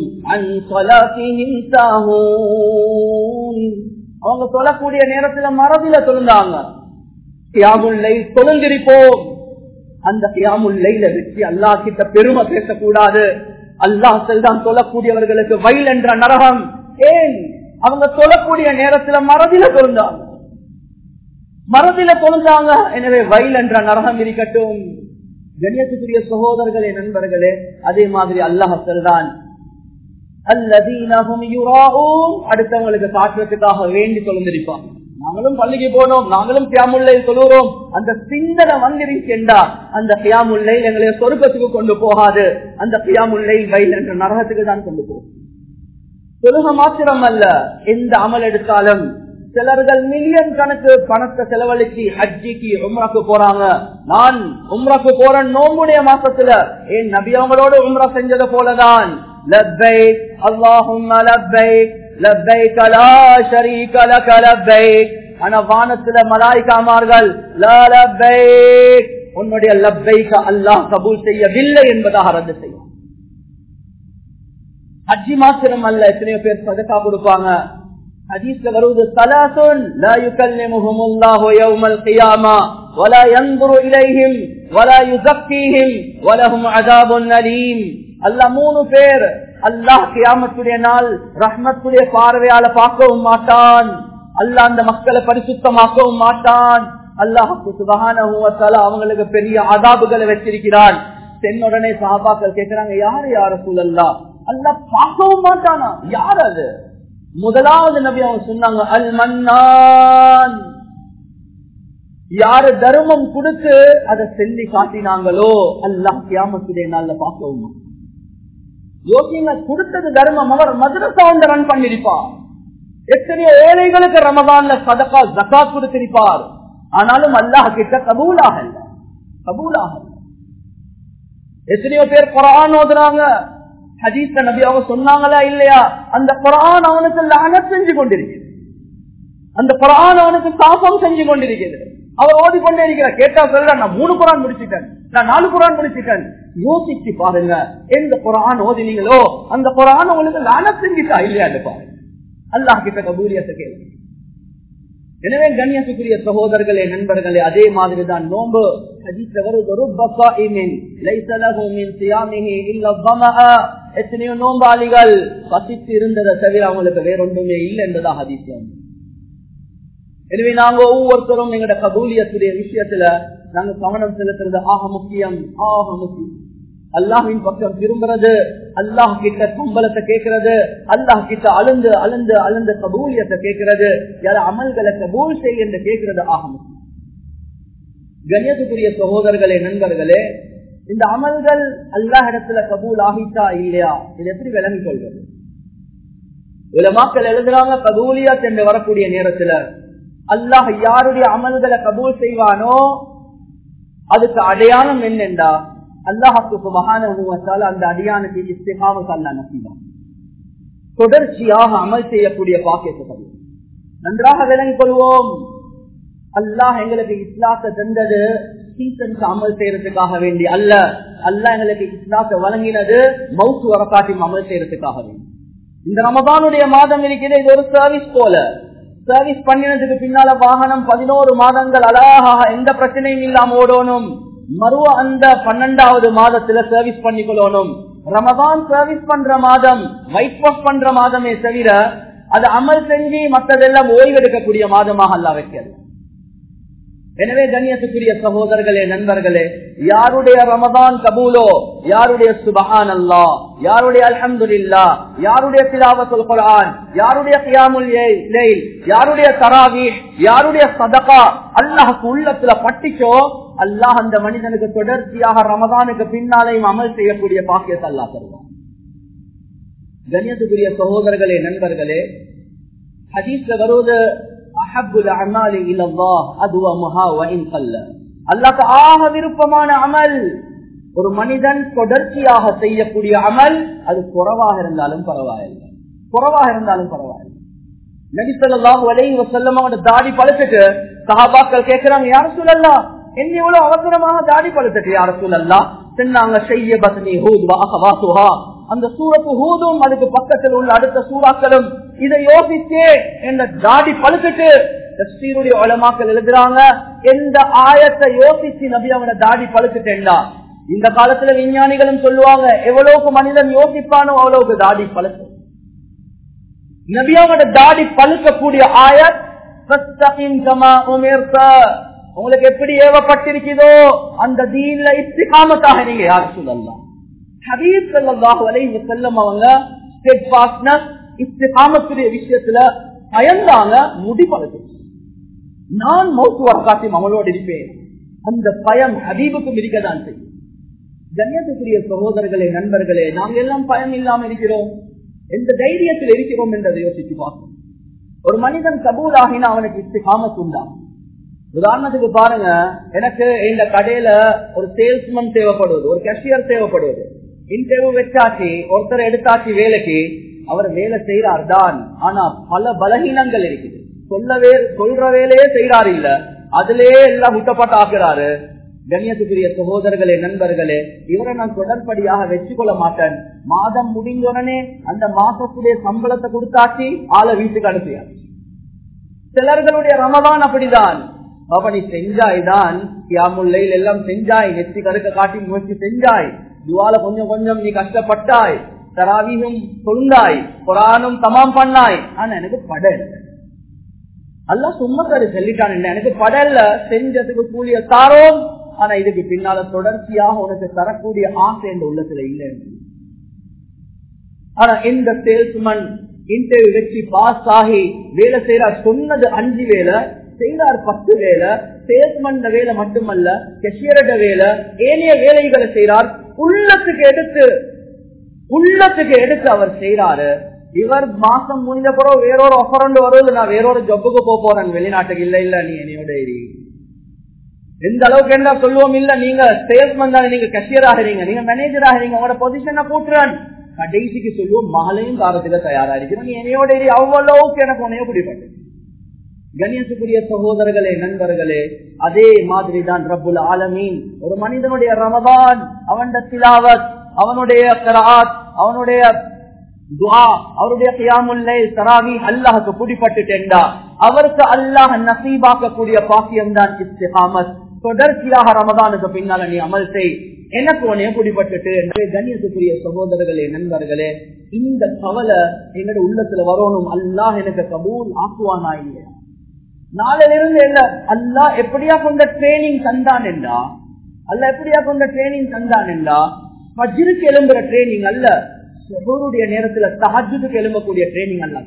A: அவங்க சொல்லக்கூடிய நேரத்துல மரபில தொழுந்தாங்க கியாமுல்லை தொழுந்திருப்போம் அந்த கியாமுல்லைல வச்சு அல்லா கிட்ட பெருமை பேசக்கூடாது அல்லாஹ் செல்தான் சொல்லக்கூடியவர்களுக்கு வயல் என்ற நரகம் ஏன் அவங்க சொல்லக்கூடிய நேரத்துல மரபில தொழுந்தாங்க மரபில தொழுந்தாங்க எனவே வயல் என்ற நரகம் இருக்கட்டும் கண்ணியத்துக்குரிய சகோதரர்களே நண்பர்களே அதே மாதிரி அல்லாஹ் செல்தான் அல்லதீனஹும் யுராஊன் அடுத்தவங்களுக்கு காட்டுறதுக்காக வேண்டி தொலைந்திருப்பாங்க நாங்களும் பள்ளிக்கு போனோம் நாங்களும் கியாமுல்லை சொல்லுறோம் அந்த சிந்தனை வந்திருக்கின்றா அந்த கியாமுல்லை எங்களை சொருக்கத்துக்கு கொண்டு போகாது அந்த கியாமுல்லை வயல் என்ற நரகத்துக்கு தான் கொண்டு போகும் தொழுக மாத்திரம் அல்ல எந்த அமல் எடுத்தாலும் சிலர்கள் மில்லியன் கணக்கு பணத்தை செலவழிச்சு ஹஜ்ஜிக்கு உம்ராக்கு போறாங்க நான் உம்ராக்கு போறேன் நோம்புடைய மாசத்துல என் நபி அவங்களோட உம்ரா செஞ்சது போலதான் லப்பைக் அல்லாஹும்ம லப்பைக் லப்பைக் லா ஷரீக லக லப்பைக் ஆனா வானத்துல மலாய்க்காமார்கள் லா லப்பைக் உன்னுடைய லப்பைக அல்லாஹ் கபூல் செய்யவில்லை என்பதாக ரத்து செய்யும் ஹஜ்ஜி மாத்திரம் அல்ல எத்தனையோ பேர் சதக்கா கொடுப்பாங்க ஹதீஸ்ல வருவது சலாசுன் லா யுகல்லிமுஹும் அல்லாஹு யௌமல் கியாமா வலா யன்துரு இலைஹிம் வலா யுஸக்கீஹிம் வலஹும் அஸாபுன் அலீம் அல்லாஹ் மூணு பேர் அல்லாஹ் கியாமத்துடைய நாள் ரஹ்மத்துடைய பார்வையால பார்க்கவும் மாட்டான் அல்லாஹ் அந்த மக்களை பரிசுத்தமாக்கவும் மாட்டான் அல்லாஹுக்கு சுபஹானஹு வ தஆலா அவங்களுக்கு பெரிய அதாபுகளை வச்சிருக்கிறான் தென்னுடனே சஹாபாக்கள் கேக்குறாங்க யாரு யார சூழல்லா அல்லாஹ் பார்க்கவும் மாட்டானா யார் அது முதலாவது நபி அவங்க சொன்னாங்க அல் மன்னான் யாரு தர்மம் கொடுத்து அதை செல்லி காட்டினாங்களோ அல்லாஹ் கியாமத்துடைய நாள்ல பார்க்கவும் யோசிங்க கொடுத்தது தர்மம் அவர் மதுரசா வந்து ரன் பண்ணிருப்பார் எத்தனையோ ஏழைகளுக்கு ரமதான்ல சதகா ஜக்காத் கொடுத்திருப்பார் ஆனாலும் அல்லாஹ் கிட்ட கபூலாக இல்ல கபூலாக இல்ல. எத்தனையோ பேர் குரான் ஓதுறாங்க ஹதீஸ்ல நபி அவங்க சொன்னாங்களா இல்லையா அந்த குரான் அவனுக்கு லான செஞ்சு கொண்டிருக்கிறது அந்த குரான் அவனுக்கு சாபம் செஞ்சு கொண்டிருக்கிறது அவர் ஓதிக்கொண்டே இருக்கிறார் கேட்டா சொல்ற நான் மூணு குரான் முடிச்சிட்டேன் நான் நாலு குரான் முடிச்சிட்டேன் யோசிச்சு பாருங்க எந்த குரான் ஓதினீங்களோ அந்த குரான் உங்களுக்கு லான செஞ்சுட்டா இல்லையான்னு பாருங்க அல்லாஹ் கிட்ட கபூரியத்தை கேள்வி எனவே கண்ணியத்துக்குரிய சகோதரர்களே நண்பர்களே அதே மாதிரி தான் நோன்பு ஹதீஸ்ல வருது ருப்ப ஸாயிமின் லைஸ லஹு மின் ஸியாமிஹி இல்ல ظمأ எத்தனையோ நோம்பாளிகள் பசித்து இருந்ததை தவிர அவங்களுக்கு வேற ஒன்றுமே இல்லை என்பதா ஹதீஸ் வந்து எனவே நாங்க ஒவ்வொருத்தரும் எங்களோட கபூலியத்துடைய விஷயத்துல நாங்க கவனம் செலுத்துறது ஆக முக்கியம் ஆக முக்கியம் அல்லாஹின் பக்கம் திரும்புறது அல்லாஹ் கிட்ட கும்பலத்தை கேட்கறது அல்லாஹ் கிட்ட அழுந்து அழுந்து அழுந்து கபூலியத்தை கேட்கறது யார அமல்களை கபூல் செய்ய என்று கேட்கறது ஆக முக்கியம் கண்ணியத்துக்குரிய சகோதரர்களே நண்பர்களே இந்த அமல்கள் அல்லாஹ் இடத்துல கபூல் ஆகிட்டா இல்லையா இது எப்படி விளங்கிக் கொள்வது உலமாக்கள் எழுதுறாங்க கபூலியாத் என்று வரக்கூடிய நேரத்துல அல்லாஹ் யாருடைய அமல்களை கபூல் செய்வானோ அதுக்கு அடையாளம் என்னென்றா அல்லாஹுக்கு சுபகான அந்த அடியானுக்கு இஸ்திகாவுக்கு அல்லா நசீவான் தொடர்ச்சியாக அமல் செய்யக்கூடிய பாக்கியத்தை நன்றாக விளங்கிக் கொள்வோம் அல்லாஹ் எங்களுக்கு இஸ்லாத்தை தந்தது சீசனுக்கு அமல் செய்யறதுக்காக வேண்டி அல்ல அல்லாஹ் எங்களுக்கு இஸ்லாத்தை வழங்கினது மவுத்து வரக்காட்டி அமல் செய்யறதுக்காக வேண்டி இந்த ரமதானுடைய மாதம் இருக்கிறது இது ஒரு சர்வீஸ் போல சர்வீஸ் பண்ணினதுக்கு பின்னால வாகனம் பதினோரு மாதங்கள் அழகாக எந்த பிரச்சனையும் இல்லாம ஓடணும் மறுவ அந்த பன்னெண்டாவது மாதத்துல சர்வீஸ் பண்ணிக்கொள்ளணும் ரமதான் சர்வீஸ் பண்ற மாதம் ஒயிட் வாஷ் பண்ற மாதமே தவிர அது அமல் செஞ்சு மற்றதெல்லாம் ஓய்வெடுக்கக்கூடிய மாதமாக அல்ல வைக்கிறது எனவே கண்ணியத்துக்குரிய சகோதரர்களே நண்பர்களே யாருடைய ரமதான் கபூலோ யாருடைய சுபஹான் அல்லா யாருடைய அல்ஹம்துல்லா யாருடைய திலாவத்துல் குர்ஆன் யாருடைய கியாமுல் லைல் யாருடைய தராவி யாருடைய சதகா அல்லாஹ்க்கு உள்ளத்துல பட்டிச்சோ அல்லாஹ் அந்த மனிதனுக்கு தொடர்ச்சியாக ரமதானுக்கு பின்னாலையும் அமல் செய்யக்கூடிய பாக்கியத்தை அல்லாஹ் தருவான் கண்ணியத்துக்குரிய சகோதரர்களே நண்பர்களே ஹதீஸ்ல வருவது அஹபுல் அமாலி இலல்லாஹ் அதுவ மஹா வஇன் கல்ல அல்லாஹ்க்கு ஆக விருப்பமான அமல் ஒரு மனிதன் தொடர்ச்சியாக செய்யக்கூடிய அமல் அது குறவாக இருந்தாலும் பரவாயில்லை குறவாக இருந்தாலும் பரவாயில்லை நபிசல்லாஹு அலைஹி வஸல்லம் அவனோட தாடி பழுத்துட்டு சஹாபாக்கள் கேட்கிறாங்க யார சொல்லலாம் என்ன இவ்வளவு அவசரமாக தாடி பழுத்துட்டு யார சொல்லலாம் சொன்னாங்க செய்ய பத்னி ஹூத் வாசுஹா அந்த சூரத்து ஹூதும் அதுக்கு பக்கத்தில் உள்ள அடுத்த சூறாக்களும் இதை யோசிச்சே என்ற தாடி பழுத்துட்டு தஸ்தீருடைய உலமாக்கள் எழுதுறாங்க எந்த ஆயத்தை யோசிச்சு நபி அவனை தாடி பழுத்துட்டேன்டா இந்த காலத்துல விஞ்ஞானிகளும் சொல்லுவாங்க எவ்வளவுக்கு மனிதன் யோசிப்பானோ அவ்வளவுக்கு தாடி பழுத்து நபியாவோட தாடி பழுக்கக்கூடிய ஆயத் உங்களுக்கு எப்படி ஏவப்பட்டிருக்கிறதோ அந்த தீன்ல இஸ்திகாமத்தாக நீங்க யார் சொல்லலாம் ஹபீப் சல்லாஹு அலைஹி வஸல்லம் அவங்க இஸ்திகாமத்துடைய விஷயத்துல பயந்தாங்க முடிப்பது நான் மௌத்து வரக்காத்தி அவளோடு இருப்பேன் அந்த பயம் ஹபீபுக்கும் இருக்கதான் செய்யும் கண்ணியத்துக்குரிய சகோதரர்களே நண்பர்களே நாங்கள் எல்லாம் பயம் இல்லாம இருக்கிறோம் எந்த தைரியத்தில் இருக்கிறோம் என்றதை யோசித்து பார்ப்போம் ஒரு மனிதன் கபூல் ஆகினா அவனுக்கு இஸ்திகாமத் உண்டா உதாரணத்துக்கு பாருங்க எனக்கு இந்த கடையில ஒரு சேல்ஸ்மேன் தேவைப்படுவது ஒரு கேஷியர் தேவைப்படுவது இன்டர்வியூ வச்சாச்சு ஒருத்தர் எடுத்தாச்சு வேலைக்கு அவர் வேலை செய்யறார் தான் ஆனா பல பலகீனங்கள் இருக்குது சொல்லவே சொல்ற வேலையே செய்யறாரு இல்ல அதுலயே எல்லாம் முட்டப்பட்டு ஆக்குறாரு கண்ணியத்துக்குரிய சகோதரர்களே நண்பர்களே இவரை நான் தொடர்படியாக வச்சு கொள்ள மாட்டேன் மாதம் முடிந்தவுடனே அந்த மாசத்துடைய சம்பளத்தை கொடுத்தாச்சு ஆளை வீட்டுக்கு அனுப்பியார் சிலர்களுடைய ரமதான் அப்படிதான் அப்ப நீ செஞ்சாய் தான் கியாமுல்லையில் எல்லாம் செஞ்சாய் நெத்தி கருக்க காட்டி முயற்சி செஞ்சாய் துவால கொஞ்சம் கொஞ்சம் நீ கஷ்டப்பட்டாய் தராவியும் சொல்லாய் குரானும் தமாம் பண்ணாய் ஆனா எனக்கு படல் அல்ல சும்மா கரு சொல்லிட்டான் எனக்கு படல்ல செஞ்சதுக்கு கூலிய தாரோம் ஆனா இதுக்கு பின்னால தொடர்ச்சியாக உனக்கு தரக்கூடிய ஆசை என்ற உள்ளத்துல இல்லை ஆனா இந்த சேல்ஸ்மேன் இன்டர்வியூ வச்சு பாஸ் ஆகி வேலை செய்யறார் சொன்னது அஞ்சு வேலை செய்தார் பத்து வேலை சேல்ஸ்மன் வேலை மட்டுமல்ல கெஷியரோட வேலை ஏனைய வேலைகளை செய்யறார் உள்ளத்துக்கு எடுத்து உள்ளத்துக்கு எடுத்து அவர் செய்யறாரு இவர் மாசம் முடிஞ்ச பிறகு வேறொரு ஆஃபர் வருவது நான் வேறொரு ஜப்புக்கு போக போறேன் வெளிநாட்டுக்கு இல்ல இல்ல நீ என்னையோட இரு. எந்த அளவுக்கு என்ன சொல்லுவோம் இல்ல நீங்க சேல்ஸ்மேன் தானே நீங்க கஷியர் ஆகிறீங்க நீங்க மேனேஜர் ஆகிறீங்க உங்களோட பொசிஷனை கூட்டுறேன் கடைசிக்கு சொல்லுவோம் மகளையும் காலத்துல தயாரா இருக்கிறோம் நீ என்னையோட இரு. அவ்வளவுக்கு எனக்கு உன்னைய பிடிப்பட்டு கணியத்துக்குரிய சகோதரர்களே நண்பர்களே அதே மாதிரி தான் ரப்புல் ஆலமீன் ஒரு மனிதனுடைய ரமதான் அவன் திலாவத் அவனுடைய கராத் அவனுடைய துஆ அவருடைய கியாமுல்லை தராவி அல்லாஹுக்கு பிடிப்பட்டுட்டா அவருக்கு அல்லாஹ் நசீபாக்கக்கூடிய பாக்கியம் தான் இஸ்திகாமத் தொடர்ச்சியாக ரமதானுக்கு பின்னால நீ அமல் செய் எனக்கு உனைய பிடிப்பட்டுட்டு என்று கண்ணியத்துக்குரிய சகோதரர்களே நண்பர்களே இந்த கவலை எங்களோட உள்ளத்துல வரணும் அல்லாஹ் எனக்கு கபூல் ஆக்குவானா இல்லையா நாளிலிருந்து என்ன அல்லா எப்படியா கொண்ட ட்ரைனிங் தந்தான் என்றா அல்ல எப்படியா கொண்ட ட்ரைனிங் தந்தான் என்றா மஜிருக்கு எழும்புற ட்ரைனிங் அல்ல சுகருடைய நேரத்துல தஹஜுக்கு எழும்பக்கூடிய ட்ரைனிங் அல்ல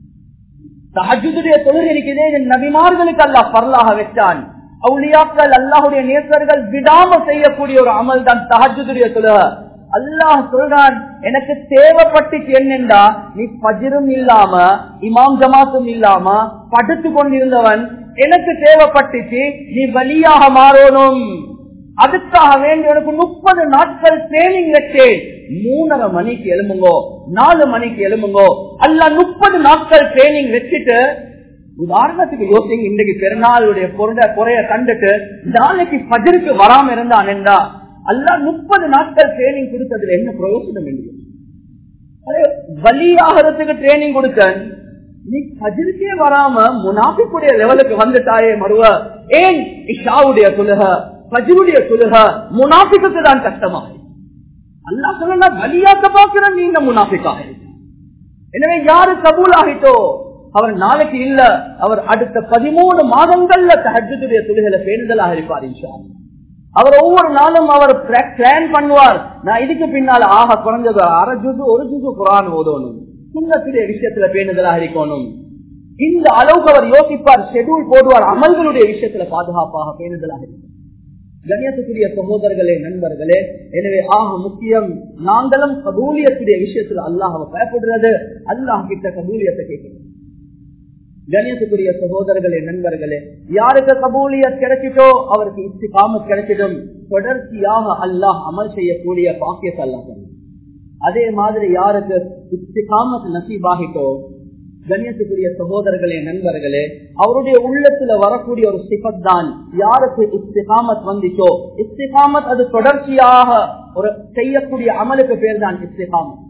A: தஹஜுடைய தொழில் இருக்குதே நபிமார்களுக்கு அல்ல பரலாக வச்சான் அவுளியாக்கள் அல்லாஹுடைய நேசர்கள் விடாம செய்யக்கூடிய ஒரு அமல் தான் தஹஜுடைய தொழுக அல்லாஹ் சொல்றான் எனக்கு தேவைப்பட்டுச்சு என்னென்றா நீ பஜிரும் இல்லாம இமாம் ஜமாத்தும் இல்லாம படுத்து கொண்டிருந்தவன் எனக்கு தேவைப்பட்டுச்சு நீ வழியாக மாறணும் அதுக்காக வேண்டி உனக்கு முப்பது நாட்கள் ட்ரைனிங் வச்சேன் மூணரை மணிக்கு எழும்புங்கோ நாலு மணிக்கு எழும்புங்கோ அல்ல முப்பது நாட்கள் ட்ரைனிங் வச்சுட்டு உதாரணத்துக்கு யோசிங்க இன்றைக்கு பெருநாளுடைய பொருளை குறைய கண்டுட்டு நாளைக்கு பஜருக்கு வராம இருந்தான் என்றா அல்ல முப்பது நாட்கள் ட்ரைனிங் கொடுத்ததுல என்ன பிரயோஜனம் என்று வழியாகிறதுக்கு ட்ரைனிங் கொடுத்தேன் நீ கஜிருக்கே வராம முனாஃபிக்குடைய லெவலுக்கு வந்துட்டாயே மறுவ ஏன் இஷாவுடைய துலக கஜிருடைய துலக முனாஃபிக்கு தான் கஷ்டமா அல்லா சொல்ல வழியாக்க பாக்குற நீங்க முனாஃபிக்காக எனவே யாரு கபூல் ஆகிட்டோ அவர் நாளைக்கு இல்ல அவர் அடுத்த பதிமூணு மாதங்கள்ல தஹஜுடைய துளிகளை பேணுதலாக இருப்பார் இன்ஷா அவர் ஒவ்வொரு நாளும் அவர் பிளான் பண்ணுவார் நான் இதுக்கு பின்னால ஆக குறைஞ்சது அரை ஜூசு ஒரு ஜூசு குரான் ஓதணும் சுண்ணத்துடைய விஷயத்துல பேணுதலாக இருக்கணும் இந்த அளவுக்கு அவர் யோசிப்பார் ஷெடியூல் போடுவார் அமல்களுடைய விஷயத்துல பாதுகாப்பாக பேணுதலாக இருக்கும் கண்ணியத்துக்குரிய சகோதரர்களே நண்பர்களே எனவே ஆக முக்கியம் நாங்களும் கபூலியத்துடைய விஷயத்துல அல்லாஹ் பயப்படுறது அல்லாஹ் கிட்ட கபூலியத்தை கேட்கணும் கணியத்துக்குரிய சகோதரர்களே நண்பர்களே யாருக்கு கபூலியத் கிடைச்சிட்டோ அவருக்கு இஸ்திகாமத் கிடைச்சிடும் தொடர்ச்சியாக அல்லாஹ் அமல் செய்யக்கூடிய பாக்கியத்தை அல்லாஹ் அதே மாதிரி யாருக்கு இஸ்திகாமத் நசீபாகிட்டோ கண்ணியத்துக்குரிய சகோதரர்களே நண்பர்களே அவருடைய உள்ளத்துல வரக்கூடிய ஒரு சிபத் தான் யாருக்கு இஸ்திகாமத் வந்துச்சோ இஸ்திகாமத் அது தொடர்ச்சியாக ஒரு செய்யக்கூடிய அமலுக்கு பேர் தான் இஸ்திகாமத்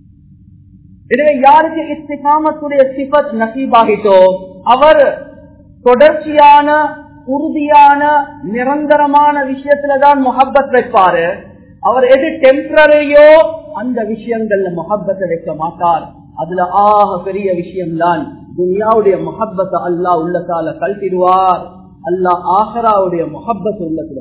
A: எனவே யாருக்கு இஸ்திகாமத்துடைய சிபத் நசீபாகிட்டோ அவர் தொடர்ச்சியான உறுதியான நிரந்தரமான விஷயத்துலதான் முகப்பத் வைப்பாரு அவர் எது டெம்பரரியோ அந்த விஷயங்கள்ல முகப்பத்தை வைக்க மாட்டார் அதுல ஆக பெரிய விஷயம்தான் துனியாவுடைய முகப்பத்தை அல்லாஹ் உள்ளத்தால கழட்டிடுவார் அல்லாஹ் ஆஹராவுடைய முகப்பத்து உள்ளத்துல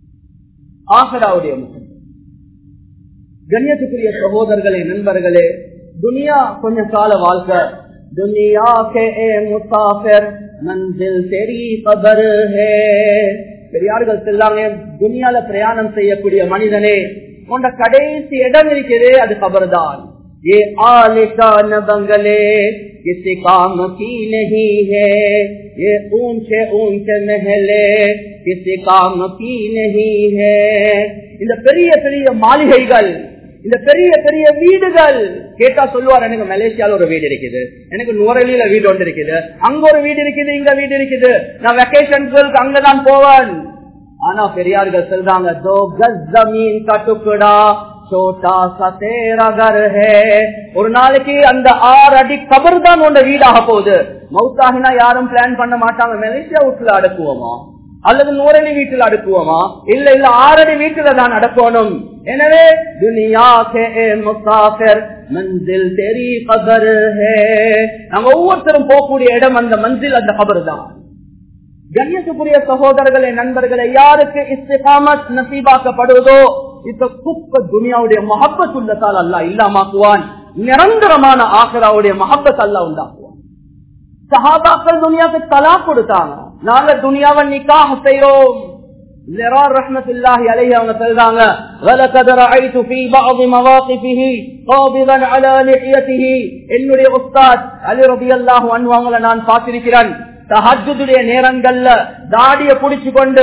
A: ஆஹராவுடைய முகப்பத் கண்ணியத்துக்குரிய சகோதரர்களே நண்பர்களே துனியா கொஞ்ச கால வாழ்க்கை துனியா கே முசாஃபிர் மஞ்சில் தெரி கபர் ஹே பெரியார்கள் சொல்லாங்க துனியால பிரயாணம் செய்யக்கூடிய மனிதனே உண்ட கடைசி இடம் இருக்கிறதே அது கபர் தான் ये आलिशान बंगले किसी काम की नहीं है ये ऊंचे ऊंचे महले किसी काम की नहीं है இந்த பெரிய பெரிய மாளிகைகள் இந்த பெரிய பெரிய வீடுகள் கேட்டா சொல்லுவார் எனக்கு மலேசியால ஒரு வீடு இருக்குது எனக்கு நுவரலியில வீடு ஒன்று இருக்குது அங்க ஒரு வீடு இருக்குது இங்க வீடு இருக்குது நான் வெக்கேஷன்களுக்கு அங்கதான் போவேன் ஆனா பெரியார்கள் சொல்றாங்க தோ கஸ் ஜமீன் கா டுக்குடா சோட்டா சதேரகர் ஹே ஒரு நாளைக்கு அந்த ஆறு அடி கபர் தான் உண்ட வீடாக போகுது மவுத்தாகினா யாரும் பிளான் பண்ண மாட்டாங்க மலேசியா வீட்டுல அடக்குவோமா அல்லது நூறடி வீட்டில் அடுக்குவோமா இல்ல இல்ல ஆறடி வீட்டுல தான் அடக்கணும் எனவே துனியா கே முசாஃபிர் மஞ்சில் தெரி கபர் ஹே நாங்க ஒவ்வொருத்தரும் போகக்கூடிய இடம் அந்த மஞ்சில் அந்த கபர் தான் கண்ணியத்துக்குரிய சகோதரர்களே நண்பர்களே யாருக்கு இஸ்திகாமத் நசீபாக்கப்படுவதோ இந்த குப்ப துனியாவுடைய மஹப்பத் உள்ளதால் அல்ல இல்லாமாக்குவான் நிரந்தரமான ஆசராவுடைய மஹப்பத் அல்ல உண்டாக்குவான் சஹாபாக்கள் துனியாவுக்கு தலா கொடுத்தாங்க நாங்க துனியாவை நிக்காக செய்யறோம் زرار رحمة الله عليه ونسلدانا ولقد رأيت في بعض مواقفه قابضا على لحيته என்னுடைய உஸ்தாத் அலி ரபியல்லாஹு அன்ஹு அவங்கள நான் பார்த்திருக்கிறேன் தஹஜுடைய நேரங்கள்ல தாடிய புடிச்சு கொண்டு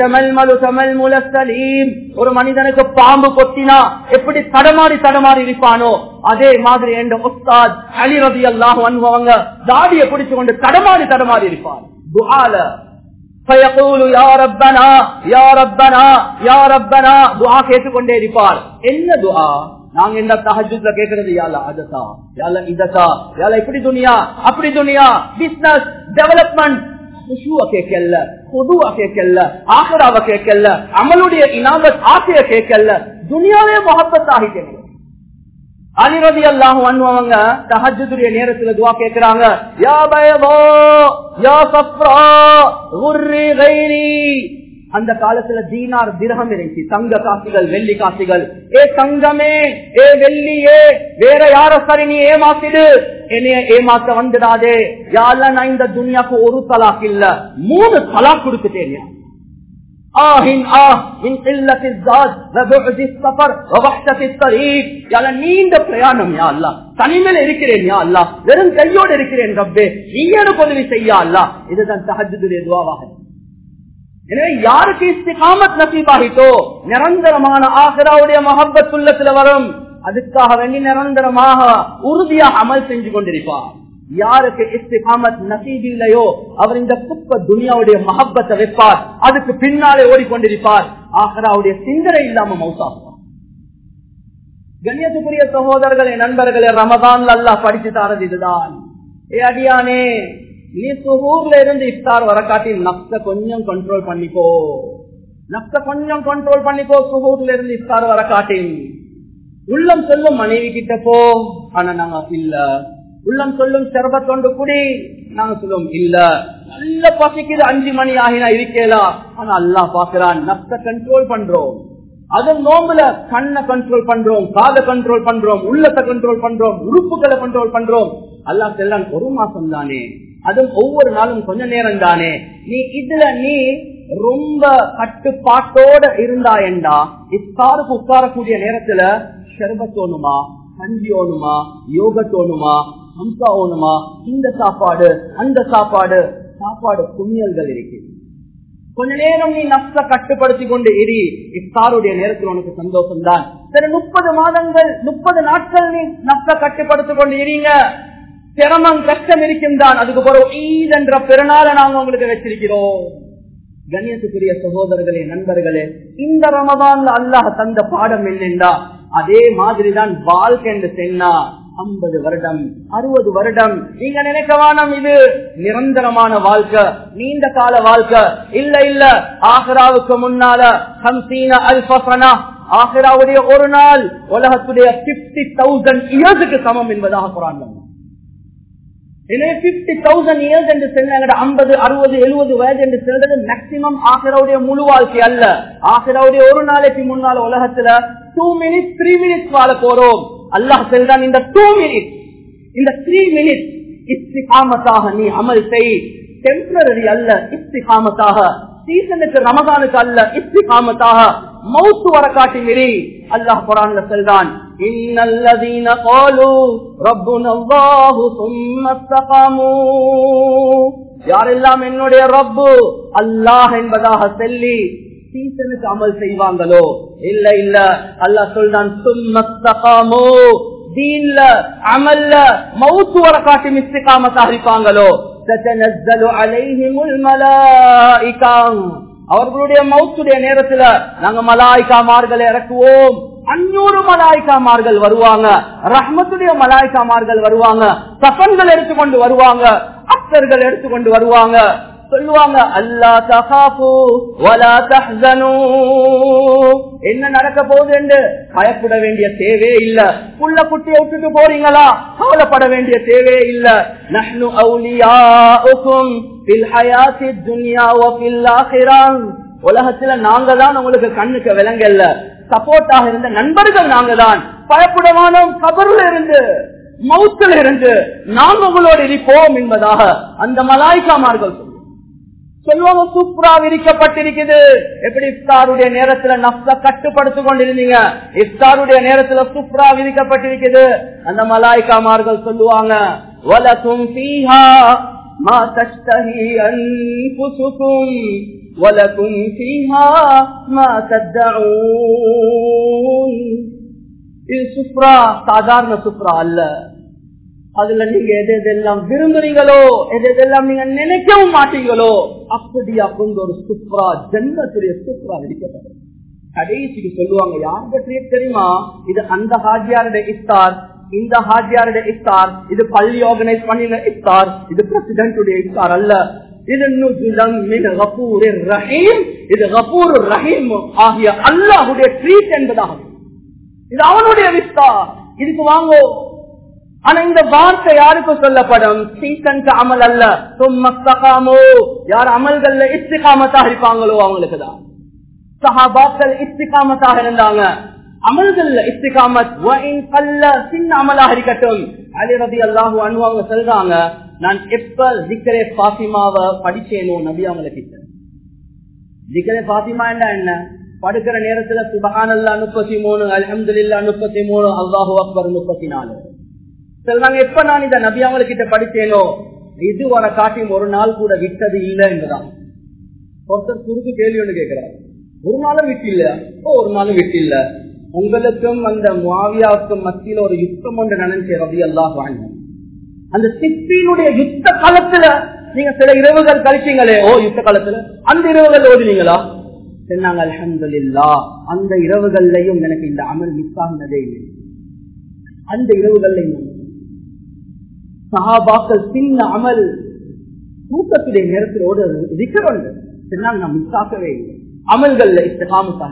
A: ஒரு மனிதனுக்கு பாம்பு கொத்தினா எப்படி தடமாறி தடமாறி இருப்பானோ அதே மாதிரி என்ற உஸ்தாத் அலி ரபி அல்லாஹ் அனுபவங்க தாடிய புடிச்சு கொண்டு தடமாறி தடமாறி இருப்பான் துஆல فيقول يا ربنا يا ربنا يا ربنا துஆ கேட்டுக்கொண்டே இருப்பார் என்ன துஆ நாங்க என்ன தஹஜுத்ல கேக்குறது யால அததா யால இததா யால இப்படி துனியா அப்படி துனியா பிசினஸ் டெவலப்மெண்ட் குஷுவ கேட்கல பொதுவ கேட்கல ஆகராவ கேட்கல அமலுடைய இனாமத் ஆசைய கேட்கல துனியாவே முகப்பத் ஆகிக்கணும் அலிரதி அல்லாஹ் பண்ணுவாங்க தஹஜுடைய நேரத்துல துவா கேக்குறாங்க யா பயதோ யா சப்ரா குர்ரி கைரி அந்த காலத்துல தீனார் திரகம் இருந்துச்சு தங்க காசிகள் வெள்ளி காசிகள் ஏ தங்கமே ஏ வெள்ளியே வேற யார சரி நீ ஏமாத்திடு என்னைய ஏமாத்த வந்துடாதே யால நான் இந்த துனியாக்கு ஒரு தலாக் இல்ல மூணு தலாக் கொடுத்துட்டேன் ஆஹின் ஆஹ் மின் கில்லத்தி الزاد وبعد السفر ووحشة الطريق யால நீண்ட பிரயாணம் யா அல்லாஹ் தனிமையில இருக்கிறேன் யா அல்லாஹ் வெறும் கையோடு இருக்கிறேன் ரப்பே நீ எனக்கு உதவி செய்யா அல்லாஹ் இதுதான் தஹஜ்ஜுடைய துஆவாக எனவே யாருக்கு இஸ்திகாமத் நசீபாகிட்டோ நிரந்தரமான ஆசிராவுடைய மஹப்பத் உள்ளத்துல வரும் அதுக்காக வேண்டி நிரந்தரமாக உறுதியாக அமல் செஞ்சு கொண்டிருப்பார் யாருக்கு இஸ்திகாமத் நசீப் இல்லையோ அவர் இந்த குப்ப துனியாவுடைய மஹப்பத்தை வைப்பார் அதுக்கு பின்னாலே ஓடிக்கொண்டிருப்பார் ஆஹராவுடைய சிந்தனை இல்லாம மௌசாகுவார் கண்ணியத்துக்குரிய சகோதரர்களே நண்பர்களே ரமதான் அல்லாஹ் படிச்சு தாரது இதுதான் ஏ அடியானே நீ சுகூர்ல இருந்து இஃப்தார் வர காட்டி நப்ச கொஞ்சம் கண்ட்ரோல் பண்ணிக்கோ நப்ச கொஞ்சம் கண்ட்ரோல் பண்ணிக்கோ சுகூர்ல இருந்து இஃப்தார் வர காட்டி உள்ளம் சொல்லும் மனைவி கிட்ட போ ஆனா நாங்க இல்ல உள்ளம் சொல்லும் செரபத் கொண்டு குடி நாங்க சொல்லுவோம் இல்ல நல்ல பசிக்குது அஞ்சு மணி ஆகினா இருக்கலாம் ஆனா அல்லா பாக்குறான் நப்ச கண்ட்ரோல் பண்றோம் அது நோம்புல கண்ணை கண்ட்ரோல் பண்றோம் காதை கண்ட்ரோல் பண்றோம் உள்ளத்தை கண்ட்ரோல் பண்றோம் உறுப்புகளை கண்ட்ரோல் பண்றோம் அல்லா செல்லாம் ஒரு மாசம் தானே அதுவும் ஒவ்வொரு நாளும் கொஞ்ச நேரம் தானே நீ இதுல நீ ரொம்ப கட்டுப்பாட்டோட இருந்தா என்றா இஃப்தாருக்கு உட்காரக்கூடிய நேரத்துல ஷர்பத் ஓணுமா கஞ்சி ஓணுமா யோகட் ஓணுமா ஹம்சா ஓணுமா இந்த சாப்பாடு அந்த சாப்பாடு சாப்பாடு குமியல்கள் இருக்கு கொஞ்ச நேரம் நீ நப்ச கட்டுப்படுத்தி கொண்டு எரி இஃப்தாருடைய நேரத்தில் உனக்கு சந்தோஷம் தான் சரி முப்பது மாதங்கள் முப்பது நாட்கள் நீ நப்ச கட்டுப்படுத்தி கொண்டு எரிங்க சிரமம் கஷ்டம் இருக்கும் தான் அதுக்கு பிறகு ஈத் என்ற பிறநாளை நாங்க உங்களுக்கு வச்சிருக்கிறோம் கண்ணியத்துக்குரிய சகோதரர்களே நண்பர்களே இந்த ரமதான்ல அல்லாஹ் தந்த பாடம் என்னென்றா அதே மாதிரிதான் வாழ்க்கை என்று சொன்னா ஐம்பது வருடம் அறுபது வருடம் நீங்க நினைக்க வேணாம் இது நிரந்தரமான வாழ்க்கை நீண்ட கால வாழ்க்கை இல்ல இல்ல ஆஹராவுக்கு முன்னால ஹம்சீன அல்பசனா ஆஹராவுடைய ஒரு நாள் உலகத்துடைய பிப்டி தௌசண்ட் இயர்ஸுக்கு சமம் என்பதாக குரான் எனவே பிப்டி தௌசண்ட் இயர்ஸ் என்று சொன்ன ஐம்பது அறுபது எழுபது வயது என்று சொல்றது மேக்சிமம் ஆசிராவுடைய முழு வாழ்க்கை அல்ல ஆசிராவுடைய ஒரு நாளைக்கு முன்னால உலகத்துல டூ மினிட்ஸ் த்ரீ மினிட்ஸ் வாழ போறோம் அல்லாஹ் செல்றான் இந்த டூ மினிட் இந்த த்ரீ மினிட் இஸ்திகாமத்தாக நீ அமல் செய் டெம்பரரி அல்ல இஸ்திகாமத்தாக சீசனுக்கு ரமகானுக்கு அல்ல இஸ்திகாமத்தாக மௌத்து வர காட்டி மிரி அல்லாஹ் குரான்ல செல்றான் இன்னல்லதீன காலு ரப்புன அல்லாஹு சும்ம இஸ்தகாமூ யாரெல்லாம் என்னுடைய ரப்பு அல்லாஹ் என்பதாக சொல்லி சீசனுக்கு அமல் செய்வாங்களோ இல்ல இல்ல அல்லாஹ் சொல்றான் சும்மஸ்தகாமோ தீன்ல அமல்ல மௌத்து வர காட்டி மிஸ்திகாமத்தாக இருப்பாங்களோ تتنزل عليهم الملائكة அவர்களுடைய மௌத்துடைய நேரத்துல நாங்க மலாய்க்காமார்களை இறக்குவோம் அஞ்சூறு மலாய்க்காமார்கள் வருவாங்க ரஹ்மத்துடைய மலாய்க்காமார்கள் வருவாங்க சஃபன்கள் எடுத்துக்கொண்டு வருவாங்க அப்தர்கள் எடுத்துக்கொண்டு வருவாங்க சொல்லுவாங்க அல்லா தகாபு வலா தஹ்சனு என்ன நடக்க போகுது என்று பயப்பட வேண்டிய தேவையே இல்ல புள்ள குட்டியை விட்டுட்டு போறீங்களா கவலைப்பட வேண்டிய தேவையே இல்ல நஹ்னு அவுலியாஉக்கும் ஃபில் ஹயாத்தி துன்யா வ ஃபில் ஆখিরাহ உலகத்துல நாங்க தான் உங்களுக்கு கண்ணுக்கு விளங்கல்ல சப்போர்ட்டாக இருந்த நண்பர்கள் நாங்க தான் பயப்படமான கபருல இருந்து மௌத்துல இருந்து நாங்க உங்களோடு இருப்போம் என்பதாக அந்த மலாய்க்காமார்கள் சொல்லுவோம் சொல்லுவாங்க சூப்பரா விரிக்கப்பட்டிருக்குது எப்படி இஃப்தாருடைய நேரத்துல நப்ச கட்டுப்படுத்திக் கொண்டிருந்தீங்க இஃப்தாருடைய நேரத்துல சூப்பரா விரிக்கப்பட்டிருக்குது அந்த மலாய்க்காமார்கள் சொல்லுவாங்க வலக்கும் ஃபீஹா மா தஷ்தஹி அன்ஃபுசுக்கும் வலக்கும் ஃபீஹா மா தத்தஊன் இது சுப்ரா சாதாரண சுப்ரா அல்ல அதுல நீங்க எது எதெல்லாம் விரும்புறீங்களோ எது எதெல்லாம் நீங்க நினைக்கவும் மாட்டீங்களோ அப்படி அப்படின்னு ஒரு சுப்ரா ஜென்மத்துடைய சுப்ரா விதிக்கப்பட்டது கடைசிக்கு சொல்லுவாங்க யார் பற்றிய தெரியுமா இது அந்த ஹாஜியாருடைய இஃப்தார் இந்த ஹாஜியாருடைய இஃப்தார் இது பள்ளி ஆர்கனைஸ் பண்ணின இஃப்தார் இது பிரசிடென்ட் இஃப்தார் அல்ல இது ரஹீம் இது கபூர் ரஹீம் ஆகிய அல்லாஹுடைய ட்ரீட் என்பதாகும் இது அவனுடைய விஸ்தா இதுக்கு வாங்கோ ஆனா இந்த வார்த்தை யாருக்கு சொல்லப்படும் சீசனுக்கு அமல் அல்ல சும்மஸ்தகாமோ யார் அமல்கள்ல இஸ்திகாமத்தாக இருப்பாங்களோ அவங்களுக்கு தான் சஹாபாக்கள் இஸ்திகாமத்தாக இருந்தாங்க அமல்கள்ல இஸ்திகாமத் சின்ன அமலாக இருக்கட்டும் அலி ரபி அல்லாஹூ அனுவாங்க சொல்றாங்க நான் எப்ப ஜிக்கரே பாசிமாவை படிச்சேனோ நபி அவங்களை கிட்ட ஜிக்கரே பாசிமா என்ன படுக்கிற நேரத்துல சுபஹானல்லா முப்பத்தி மூணு அலமதுல்லா முப்பத்தி மூணு அல்லாஹு அக்பர் முப்பத்தி நாலு சொல்றாங்க எப்ப நான் இந்த நபி அவங்ககிட்ட படிச்சேனோ இது வர காட்டியும் ஒரு நாள் கூட விட்டது இல்லை என்பதான் ஒருத்தர் குறுக்கு கேள்வி ஒண்ணு கேட்கிறார் ஒரு நாளும் விட்டு இல்ல ஒரு நாளும் விட்டு இல்ல உங்களுக்கும் அந்த மாவியாவுக்கும் மத்தியில ஒரு யுத்தம் ஒன்று நினைச்ச ரபி அல்லாஹ் வாங்க அந்த சிப்பினுடைய யுத்த காலத்துல நீங்க சில இரவுகள் கழிச்சீங்களே ஓ யுத்த காலத்துல அந்த இரவுகள் ஓதினீங்களா சொன்னாங்க அலமதுல்லா அந்த இரவுகள்லையும் எனக்கு இந்த அமல் மிஸ் ஆகினதே இல்லை அந்த இரவுகள்லையும் சஹாபாக்கள் சின்ன அமல் தூக்கத்துடைய நேரத்தில் ஓட இருக்கிறோம் சொன்னாங்க நான் மிஸ் ஆகவே இல்லை அமல்கள்ல இஸ்தகாமத்தாக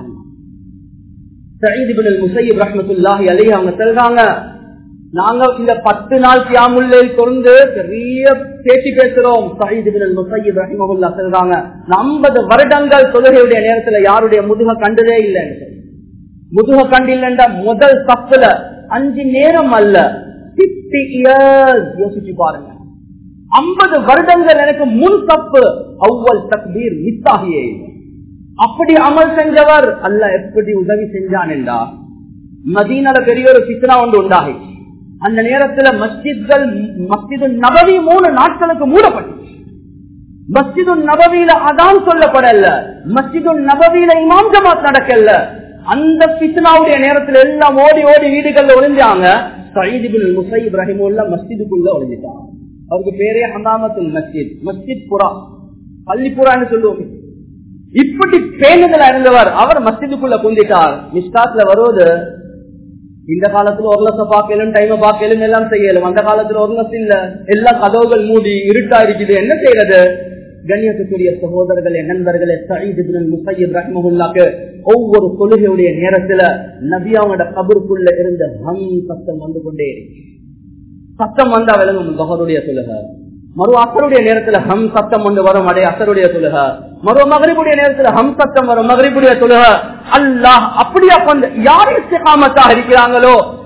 A: சயீதிபின் முசையீப் ரஹமத்துல்லாஹி அலி அவங்க சொல்றாங்க நாங்க இந்த பத்து நாள் கியாமுல்லை தொடர்ந்து பெரிய பேச்சு பேசுறோம் சயீதிபின் முசையீப் ரஹிமகுல்லா சொல்றாங்க ஐம்பது வருடங்கள் தொழுகையுடைய நேரத்துல யாருடைய முதுக கண்டதே இல்லைன்னு முதுக கண்டில்லைன்ற முதல் தப்புல அஞ்சு நேரம் அல்ல பிப்டி இயர்ஸ் யோசிச்சு பாருங்க ஐம்பது வருடங்கள் எனக்கு முன் தப்பு அவ்வள் தக்பீர் மிஸ் ஆகியே அப்படி அமல் செஞ்சவர் அல்ல எப்படி உதவி செஞ்சான் என்றா மதீனால பெரிய ஒரு சித்ரா ஒன்று உண்டாகிச்சு அந்த நேரத்துல மஸ்ஜித்கள் மஸ்ஜிது நபவி மூணு நாட்களுக்கு மூடப்பட்டுச்சு மஸ்ஜிது நபவியில அதான் சொல்லப்படல மஸ்ஜிது நபவியில இமாம் ஜமாத் நடக்கல அந்த பித்னாவுடைய நேரத்துல எல்லாம் ஓடி ஓடி வீடுகள்ல ஒளிஞ்சாங்க சயீதிபின் முசை இப்ராஹிமுல்லா மஸ்ஜிதுக்குள்ள ஒளிஞ்சிட்டாங்க அவருக்கு பேரே ஹமாமத்துல் மஸ்ஜித் மஸ்ஜித் புறா பள்ளிப்புறான்னு சொல்லுவோம் இப்படி பேணுதலா இருந்தவர் அவர் மஸ்ஜிதுக்குள்ள குந்திட்டார் மிஸ்காத்ல வருவது இந்த காலத்துல ஒரு லட்சம் பார்க்கலும் டைம பார்க்கலும் எல்லாம் செய்யலும் அந்த காலத்துல ஒரு லட்சம் இல்ல எல்லா கதவுகள் மூடி இருட்டா இருக்குது என்ன செய்யறது கண்ணியத்துக்குரிய சகோதரர்களே நண்பர்களே சயீத் முசையத் ரஹ்மஹுல்லாக்கு ஒவ்வொரு தொழுகையுடைய நேரத்துல நபியாவோட கபருக்குள்ள இருந்த ஹம் சத்தம் வந்து கொண்டே இருக்கு சத்தம் வந்தா விளங்கும் பகருடைய தொழுகை மறு அசருடைய நேரத்துல ஹம் சத்தம் ஒன்று வரும் அடைய அசருடைய தொழுக மறு மகரிபுடைய நேரத்துல ஹம் சத்தம் வரும் மகரிபுடைய தொழுக அல்லாஹ் அப்படியா கொண்டு யார் இஸ்திகாமத்தாக இருக்கிறாங்களோ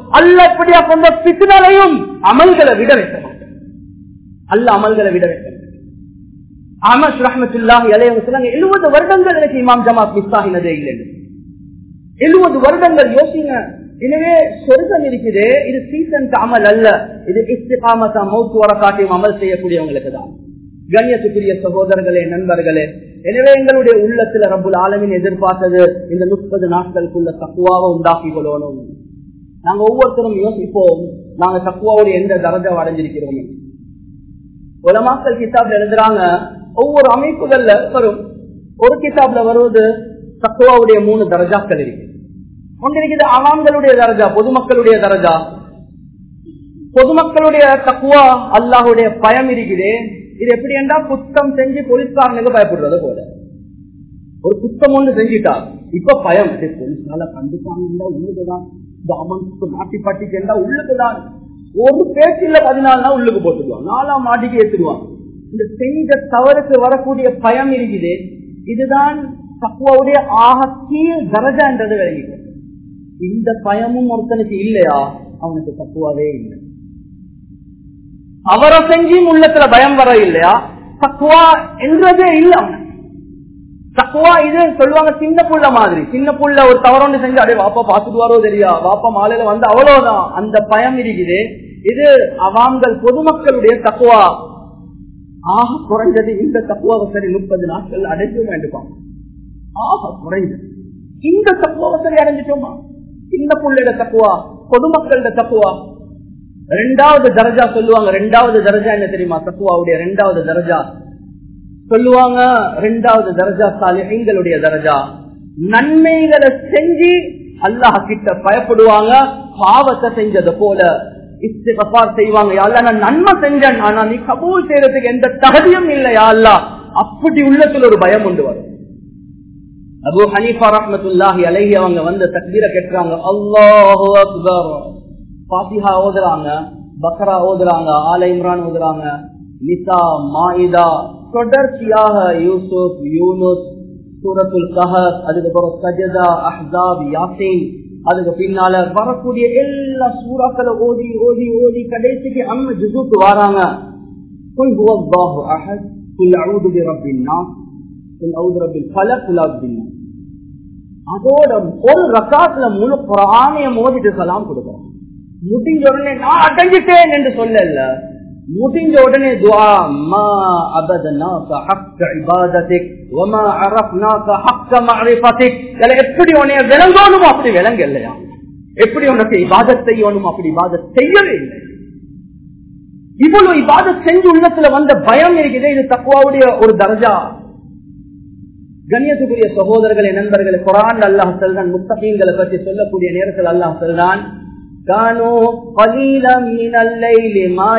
A: அல்ல எப்படியா கொண்ட பித்துனாலையும் அமல்களை விட வைக்க மாட்டான் அல்ல அமல்களை விட வைக்க மாட்டான். அமஸ் ரஹமத்துல்லாஹி அலைஹி சொன்னாங்க எழுபது வருடங்கள் எனக்கு இமாம் ஜமாத் மிஸ் ஆகினதே இல்லை எழுபது வருடங்கள் யோசிங்க எனவே சொர்க்கம் இருக்குது இது சீசன் அமல் அல்ல இது இஸ்திகாமத்தா மௌத்து வர காட்டியும் அமல் செய்யக்கூடியவங்களுக்கு தான் கண்ணியத்துக்குரிய சகோதரர்களே நண்பர்களே எனவே எங்களுடைய உள்ளத்துல ரப்புல் ஆலமின் எதிர்பார்த்தது இந்த முப்பது நாட்களுக்குள்ள தக்குவாவை உண்டாக்கி கொள்ளணும் நாங்க ஒவ்வொருத்தரும் யோசிப்போம் நாங்க தக்குவாவுடைய எந்த தரஜா அடைஞ்சிருக்கிறோம் உலமாக்கல் கிதாப்ல எழுதுறாங்க ஒவ்வொரு அமைப்புகள்ல வரும் ஒரு கிதாப்ல வருவது தக்குவாவுடைய மூணு தரஜாக்கள் இருக்கு ஒன்று இருக்குது அவாம்களுடைய தரஜா பொதுமக்களுடைய தரஜா பொதுமக்களுடைய தக்குவா அல்லாஹுடைய பயம் இருக்குது இது எப்படி என்றா குத்தம் செஞ்சு போலீஸ்காரனுக்கு பயப்படுறது போல ஒரு குத்தம் ஒண்ணு செஞ்சிட்டா இப்ப பயம் சரி, போலீஸ்கார கண்டுப்பாங்க உள்ளுக்குதான் கவர்மெண்ட் நாட்டி பாட்டிக்கு உள்ளுக்குதான் ஒரு பேச்சில்ல பதினாலு நாள் உள்ளுக்கு போட்டுடுவான் நாலாம் மாட்டிக்கு ஏத்துடுவான் இந்த செஞ்ச தவறுக்கு வரக்கூடிய பயம் இருக்குது இதுதான் தக்குவாவுடைய ஆக கீழ் தரஜா என்றது விளங்கிட்டு இந்த பயமும் ஒருத்தனுக்கு இல்லையா அவனுக்கு தக்குவாவே இல்லை அவரை செஞ்சும் உள்ளத்துல பயம் வர இல்லையா தக்குவா என்றதே இல்லை அவனுக்கு தக்குவா இது சொல்லுவாங்க சின்ன புள்ள மாதிரி சின்ன புள்ள ஒரு தவறொன்று செஞ்சு அடே வாப்பா பாத்துடுவாரோ தெரியா வாப்பா மாலையில வந்து அவ்வளவுதான் அந்த பயம் இருக்குது இது அவாம்கள் பொதுமக்களுடைய தக்குவா ஆக குறைஞ்சது இந்த தக்குவாவை சரி முப்பது நாட்கள் அடைக்க வேண்டுமா ஆக குறைஞ்சது இந்த தக்குவாவை சரி அடைஞ்சிட்டோமா சின்ன புள்ளையோட தக்குவா பொதுமக்களோட தக்குவா ரெண்டாவது தரஜா சொல்லுவாங்க ரெண்டாவது தரஜா என்ன தெரியுமா தக்குவாவுடைய ரெண்டாவது தரஜா சொல்லுவாங்க ரெண்டாவது தரஜா சாலிகளுடைய தரஜா நன்மைகளை செஞ்சு அல்லாஹ் கிட்ட பயப்படுவாங்க பாவத்தை செஞ்சது போல இஸ்திகபார் செய்வாங்க யாழ்லா நான் நன்மை செஞ்சேன் ஆனா நீ கபூல் செய்யறதுக்கு எந்த தகுதியும் இல்லையா அல்லா அப்படி உள்ளத்துல ஒரு பயம் உண்டு வரும் அபு ஹனீஃபா ரஹ்மத்துல்லாஹி அலைஹி அவங்க வந்து தக்பீர கேட்கிறாங்க அல்லாஹு அக்பர் பாத்திஹா ஓதுறாங்க பக்ரா ஓதுறாங்க ஆல இம்ரான் ஓதுறாங்க நிசா மாயிதா தொடர்ச்சியாக யூசுப் யூனுஸ் சூரத்துல் கஹர் அதுக்கப்புறம் சஜதா அஹ்சாப் யாசின் அதுக்கு பின்னால வரக்கூடிய எல்லா சூறாக்களை ஓதி ஓதி ஓதி கடைசிக்கு அம்ம ஜுசுக்கு வராங்க குல் ஹுவ அல்லாஹு அஹத் குல் அஊது பிரப்பின் நாஸ் குல் அஊது ரப்பில் ஃபலக் குல் அஊது பின் நாஸ் அதோட ஒரு ரக்காத்துல முழு குரானைய மோதிட்டு சலாம் கொடுக்கிறோம் முடிஞ்ச உடனே நான் அடைஞ்சிட்டேன் என்று சொல்லல முடிஞ்ச உடனே துவா மா அபதனாக ஹக்க இபாதத்திக் வமா அரஃப்னாக ஹக்க மஅரிஃபத்திக் இதுல எப்படி உன்னைய விளங்கணுமோ அப்படி விளங்க இல்லையா எப்படி உனக்கு இபாதத் செய்யணும் அப்படி இபாதத் செய்யவே இல்லை இவ்வளவு இபாதத் செஞ்சு உள்ளத்துல வந்த பயம் இருக்குது இது தக்குவாவுடைய ஒரு தர்ஜா கண்ணியத்துக்குரிய சகோதரர்களே நண்பர்களே குரான் அல்லாஹ் செல்தான் முத்தகீன்களை பற்றி சொல்லக்கூடிய நேரத்தில் அல்லாஹ் செல்தான் كانوا قليلا من الليل ما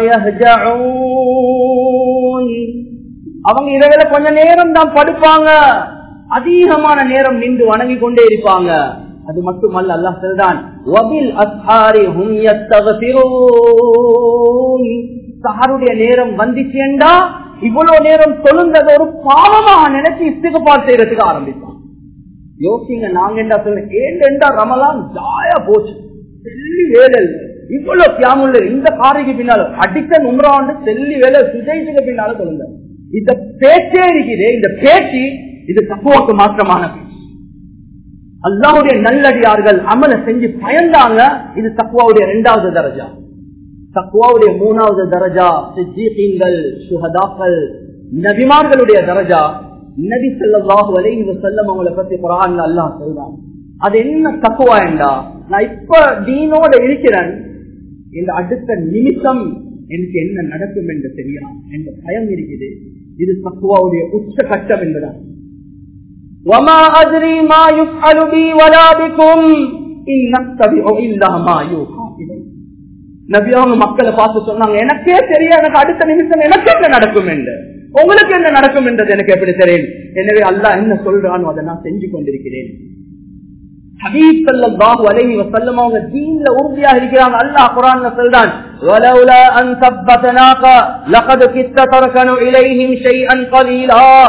A: يهجعون அவங்க இரவுல கொஞ்ச நேரம் தான் படுப்பாங்க அதிகமான நேரம் நின்று வணங்கி கொண்டே இருப்பாங்க அது மட்டுமல்ல அல்லாஹ் சொல்றான் வபில் அஸ்ஹாரி ஹும் யஸ்தக்ஃபிரூன் சஹருடைய நேரம் வந்துச்சேண்டா இவ்வளவு நேரம் தொழுந்தது ஒரு பாவமாக நினைச்சு இஸ்திகபார் செய்யறதுக்கு ஆரம்பிப்பான் யோசிங்க நாங்க என்ன சொல்ல ஏண்டா ரமலான் ஜாயா போச்சு செல்லி வேலை இவ்வளவு தியாமுள்ள இந்த காரைக்கு பின்னால அடிக்க நும்ராண்டு செல்லி வேலை சுஜயிச்சுக்கு பின்னால சொல்லுங்க இந்த பேச்சே இருக்குது இந்த பேச்சு இது தப்புவாக்கு மாற்றமான பேச்சு அல்லாவுடைய நல்லடியார்கள் அமல செஞ்சு பயந்தாங்க இது தக்குவாவுடைய இரண்டாவது தரஜா தக்குவாவுடைய மூணாவது தரஜா சித்தீங்கள் சுகதாக்கள் நபிமார்களுடைய தரஜா நபி செல்லவாஹு அலைஹி வஸல்லம் அவங்களை பத்தி குரான் அல்லாஹ் சொல்றான் அது என்ன தக்குவா என்றா நான் இப்ப தீனோட இருக்கிறேன் இந்த அடுத்த நிமிஷம் எனக்கு என்ன நடக்கும் என்று தெரியும் என்ற பயம் இருக்குது இது தக்குவாவுடைய உச்ச கட்டம் என்பதான் وما أدري ما يفعل بي ولا بكم إن نتبع إلا ما يوحى إلي நபி அவங்க மக்களை பார்த்து சொன்னாங்க எனக்கே தெரியும் எனக்கு அடுத்த நிமிஷம் எனக்கு என்ன நடக்கும் என்று உங்களுக்கு என்ன நடக்கும் என்றது எனக்கு எப்படி தெரியும் எனவே அல்லாஹ் என்ன சொல்றானோ அதை நான் செஞ்சு கொண்டிருக்கிறேன் ஹபீப் ஸல்லல்லாஹு அலைஹி வஸல்லம் அவங்க தீன்ல உறுதியாக இருக்கிறாங்க அல்லாஹ் குர்ஆன்ல சொல்றான் ولولا ان ثبتناك لقد كدت تركن اليهم شيئا قليلا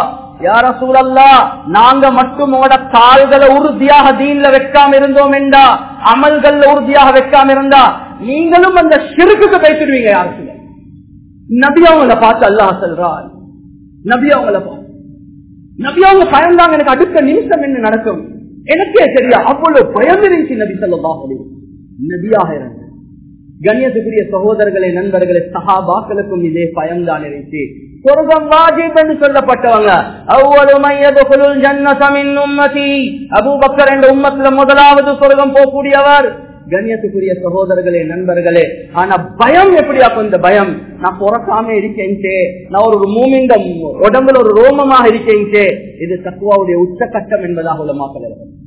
A: யார சூழல்லா நாங்க மட்டும் உங்களோட கால்களை உறுதியாக தீன்ல வைக்காம இருந்தோம் என்றா அமல்கள்ல உறுதியாக வைக்காம இருந்தா நீங்களும் அந்த சிறுக்குக்கு பேசிடுவீங்க யார சூழல் நபி அவங்கள பார்த்து அல்லாஹ் சொல்றார் நபி அவங்கள பார்த்து நபி அவங்க பயந்தாங்க எனக்கு அடுத்த நிமிஷம் என்ன நடக்கும் எனக்கே தெரியா அவ்வளவு பயம் இருந்துச்சு நபி சொல்லா நபியாக இருந்த கண்ணியத்துக்குரிய சகோதரர்களே நண்பர்களே சஹாபாக்களுக்கும் இதே பயம்தான் இருந்துச்சு சொர்க்கம் வாஜிப் என்று சொல்லப்பட்டவங்க அவ்வளவு மையதுகுலுல் ஜன்னசமின் உம்மதி அபூபக்கர் என்ற உம்மத்துல முதலாவது சொர்க்கம் போகக்கூடியவர் கண்ணியத்துக்குரிய சகோதரர்களே நண்பர்களே ஆனா பயம் எப்படியா இந்த பயம் நான் புறக்காம இருக்கேன் நான் ஒரு மூமிந்த உடம்புல ஒரு ரோமமாக இருக்கேன் இது தக்குவாவுடைய உச்சகட்டம் என்பதாக உள்ள மக்கள்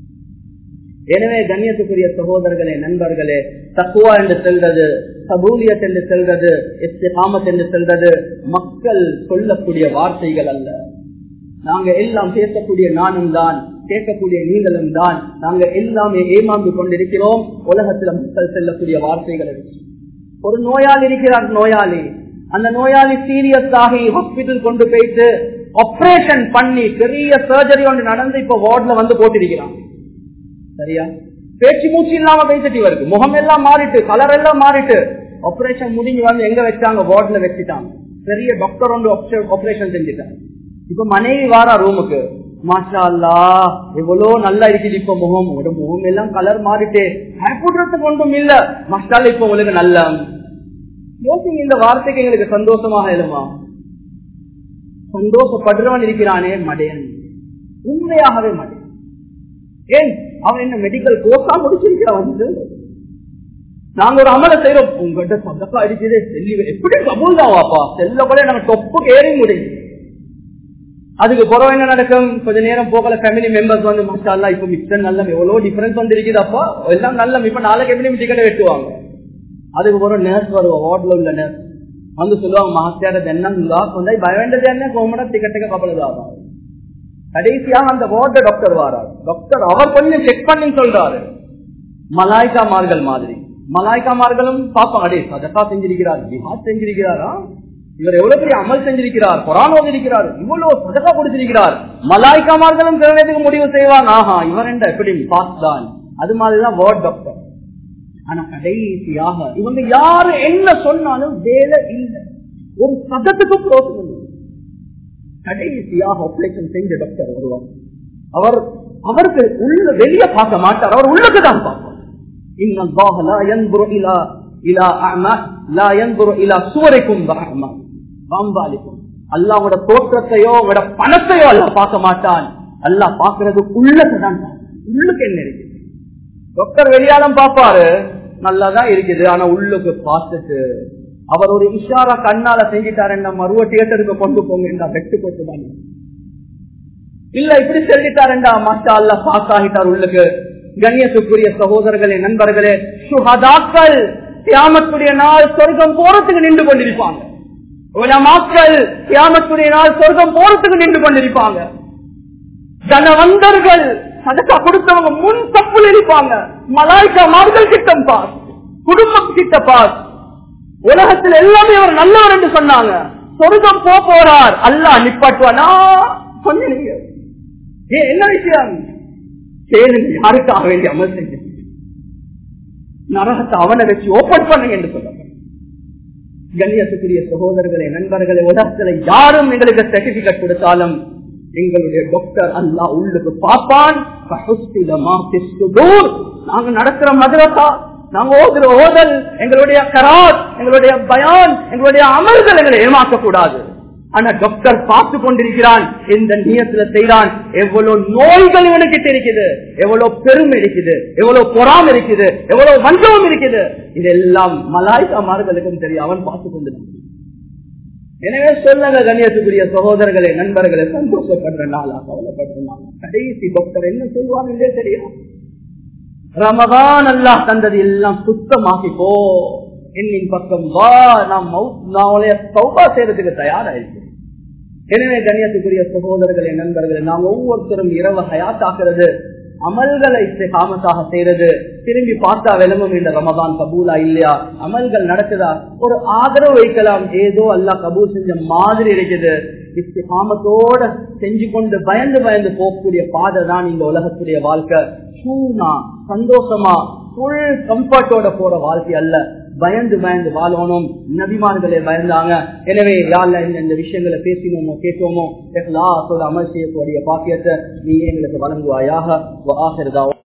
A: எனவே கண்ணியத்துக்குரிய சகோதரர்களே நண்பர்களே தக்குவா என்று செல்றது சபூலியத் என்று செல்றது இஸ்திகாமத் என்று செல்றது மக்கள் சொல்லக்கூடிய வார்த்தைகள் அல்ல நாங்க எல்லாம் பேசக்கூடிய நானும் தான் கேட்கக்கூடிய நீங்களும் தான் நாங்க எல்லாமே ஏமாந்து கொண்டிருக்கிறோம் உலகத்துல மக்கள் செல்லக்கூடிய வார்த்தைகள் இருக்கு ஒரு நோயாளி இருக்கிறார் நோயாளி அந்த நோயாளி சீரியஸ் ஆகி ஹாஸ்பிட்டல் கொண்டு போயிட்டு ஆபரேஷன் பண்ணி பெரிய சர்ஜரி ஒன்று நடந்து இப்ப வார்ட்ல வந்து போட்டிருக்கிறான் சரியா பேச்சு மூச்சு இல்லாம பேசிட்டு வருது முகம் எல்லாம் மாறிட்டு கலர் எல்லாம் மாறிட்டு ஆபரேஷன் முடிஞ்சு வந்து எங்க வச்சாங்க வார்ட்ல வச்சுட்டாங்க பெரிய டாக்டர் வந்து ஆபரேஷன் செஞ்சுட்டாங்க இப்ப மனைவி வாரா ரூமுக்கு மாஷா அல்லா எவ்வளவு நல்லா இருக்குது இப்ப முகம் ஒரு முகம் எல்லாம் கலர் மாறிட்டு பயப்படுறதுக்கு ஒன்றும் இல்ல மாஷால இப்ப உங்களுக்கு நல்ல யோசிங்க இந்த வார்த்தைக்கு எங்களுக்கு சந்தோஷமாக எழுமா சந்தோஷப்படுறவன் இருக்கிறானே மடையன் உண்மையாகவே மடையன் ஏன் அவன் என்ன மெடிக்கல் கோர்ஸா முடிச்சிருக்கிறான் வந்து நாங்க ஒரு அமலை செய்யறோம் உங்ககிட்ட சந்தக்கா அடிச்சதே செல்லி எப்படி கபூல் தான் வாப்பா செல்ல கூட நாங்க தொப்புக்கு ஏறி முடியும் அதுக்கு பிறகு என்ன நடக்கும் கொஞ்ச நேரம் போகல ஃபேமிலி மெம்பர்ஸ் வந்து மசாலா இப்ப மிக்சர் நல்ல எவ்வளவு டிஃபரன்ஸ் வந்துருக்குது அப்பா எல்லாம் நல்ல இப்ப நாளைக்கு எப்படி டிக்கெட் வெட்டுவாங்க அதுக்கு பிறகு நர்ஸ் வருவோம் வார்டில் உள்ள நர்ஸ் வந்து சொல்லுவாங்க மாஸ்டர் என்னங்களா கொஞ்சம் பயவேண்டது என்ன கோமட டிக்கெட்டுக்கு கப்பலதாக கடைசியாக அந்த வார்டு டாக்டர் வாரார் டாக்டர் அவர் கொஞ்சம் செக் பண்ணி சொல்றாரு மலாய்க்காமார்கள் மாதிரி மலாய்க்காமார்களும் பாப்பாங்க அடே சதக்கா செஞ்சிருக்கிறார் ஜிஹாத் செஞ்சிருக்கிறாரா இவர் எவ்வளவு பெரிய அமல் செஞ்சிருக்கிறார் குரான் ஓதிருக்கிறார் இவ்வளவு சதக்கா கொடுத்திருக்கிறார் மலாய்க்காமார்களும் சிறனத்துக்கு முடிவு செய்வாங்க ஆஹா இவர் என்ற எப்படி பாஸ் தான் அது மாதிரிதான் வார்ட் டாக்டர் ஆனா கடைசியாக இவங்க யாரு என்ன சொன்னாலும் வேலை இல்லை ஒரு சதத்துக்கு புரோசனம் கடைசியாக ஆபரேஷன் செஞ்ச டாக்டர் வருவார் அவர் அவருக்கு உள்ள வெளியே பார்க்க மாட்டார் அவர் உள்ளுக்கு தான் பார்ப்பார் அல்லாவோட தோற்றத்தையோ உங்களோட பணத்தையோ அல்ல பார்க்க மாட்டான் அல்லா பாக்குறது உள்ளுக்கு தான் உள்ளுக்கு என்ன இருக்கு டாக்டர் வெளியாலம் பாப்பாரு நல்லாதான் இருக்குது ஆனா உள்ளுக்கு பார்த்துட்டு அவர் ஒரு இஷாரா கண்ணால செஞ்சிட்டாரு மருவ தியேட்டருக்கு கொண்டு போங்க வெட்டு போட்டுதான் இல்ல இப்படி சொல்லிட்டாருண்டா மாஷா அல்ல பாஸ் ஆகிட்டார் உள்ளுக்கு கண்ணியத்துக்குரிய சகோதரர்களே நண்பர்களே சுகதாக்கள் தியாமத்துடைய நாள் சொர்க்கம் போறதுக்கு நின்று கொண்டிருப்பாங்க மக்கள் தியாமத்துடைய நாள் சொர்க்கம் போறதுக்கு நின்று கொண்டிருப்பாங்க தனவந்தர்கள் சதக்கா கொடுத்தவங்க முன் தப்புல இருப்பாங்க மலாய்க்கா மார்கள் கிட்டம் பாஸ் குடும்பம் கிட்ட பாஸ் உலகத்தில் எல்லாமே அவர் நல்லவர் என்று சொன்னாங்க சொர்க்கம் போ போறார் அல்லா நிப்பாட்டுவானா சொன்னீங்க ஏன் என்ன விஷயம் கேளுங்க யாருக்காக வேண்டிய அமல் செஞ்சு நரகத்தை அவனை வச்சு ஓப்பன் பண்ணுங்க என்று சொல்லுங்க கண்ணியத்துக்குரிய சகோதரர்களே நண்பர்களே உலகத்துல யாரும் எங்களுக்கு சர்டிபிகேட் கொடுத்தாலும் எங்களுடைய டாக்டர் அல்லா உள்ளுக்கு பார்ப்பான் நாங்க நடக்கிற மதுரசா நாங்க ஓதுற ஓதல் எங்களுடைய கராத் எங்களுடைய பயான் எங்களுடைய அமல்கள் எங்களை ஏமாக்க கூடாது ஆனா டாக்டர் பார்த்து கொண்டிருக்கிறான் இந்த நியத்துல செய்யறான் எவ்வளவு நோய்கள் இவனுக்கு இருக்குது எவ்வளவு பெருமை இருக்குது எவ்வளவு பொறாம இருக்குது எவ்வளவு வஞ்சகம் இருக்குது இதெல்லாம் மலாய்க்காமார்களுக்கும் தெரியும் அவன் பார்த்து கொண்டிருக்கிறான் எனவே சொல்லுங்க கண்ணியத்துக்குரிய சகோதரர்களே நண்பர்களை சந்தோஷப்படுற நாளா கவலைப்படுற நாளா கடைசி டாக்டர் என்ன சொல்லுவாங்க தெரியும் ரமதான் அல்லாஹ் தந்தது எல்லாம் சுத்தமாக்கி போ என்னின் பக்கம் வா நாம் நான் சௌபா செய்யறதுக்கு தயாராயிருக்கேன் எனவே கண்ணியத்துக்குரிய சகோதரர்களே நண்பர்களே நாம் ஒவ்வொருத்தரும் இரவு ஹயாத்தாக்குறது அமல்களை காமத்தாக செய்யறது திரும்பி பார்த்தா விளங்கும் இந்த ரமதான் கபூலா இல்லையா அமல்கள் நடக்குதா ஒரு ஆதரவு வைக்கலாம் ஏதோ அல்லா கபூல் செஞ்ச மாதிரி இருக்குது இஸ்திகாமத்தோட செஞ்சு கொண்டு பயந்து பயந்து போகக்கூடிய பாதை தான் இந்த உலகத்துடைய வாழ்க்கை சூனா சந்தோஷமா ஃபுல் கம்ஃபர்ட்டோட போற வாழ்க்கை அல்ல பயந்து பயந்து வாழணும் நபிமான்களே பயந்தாங்க எனவே யாழ்ல இந்த இந்த விஷயங்களை பேசினோமோ கேட்டோமோ எல்லாத்தோட அமல் செய்யக்கூடிய பாக்கியத்தை நீ எங்களுக்கு வழங்குவாயாக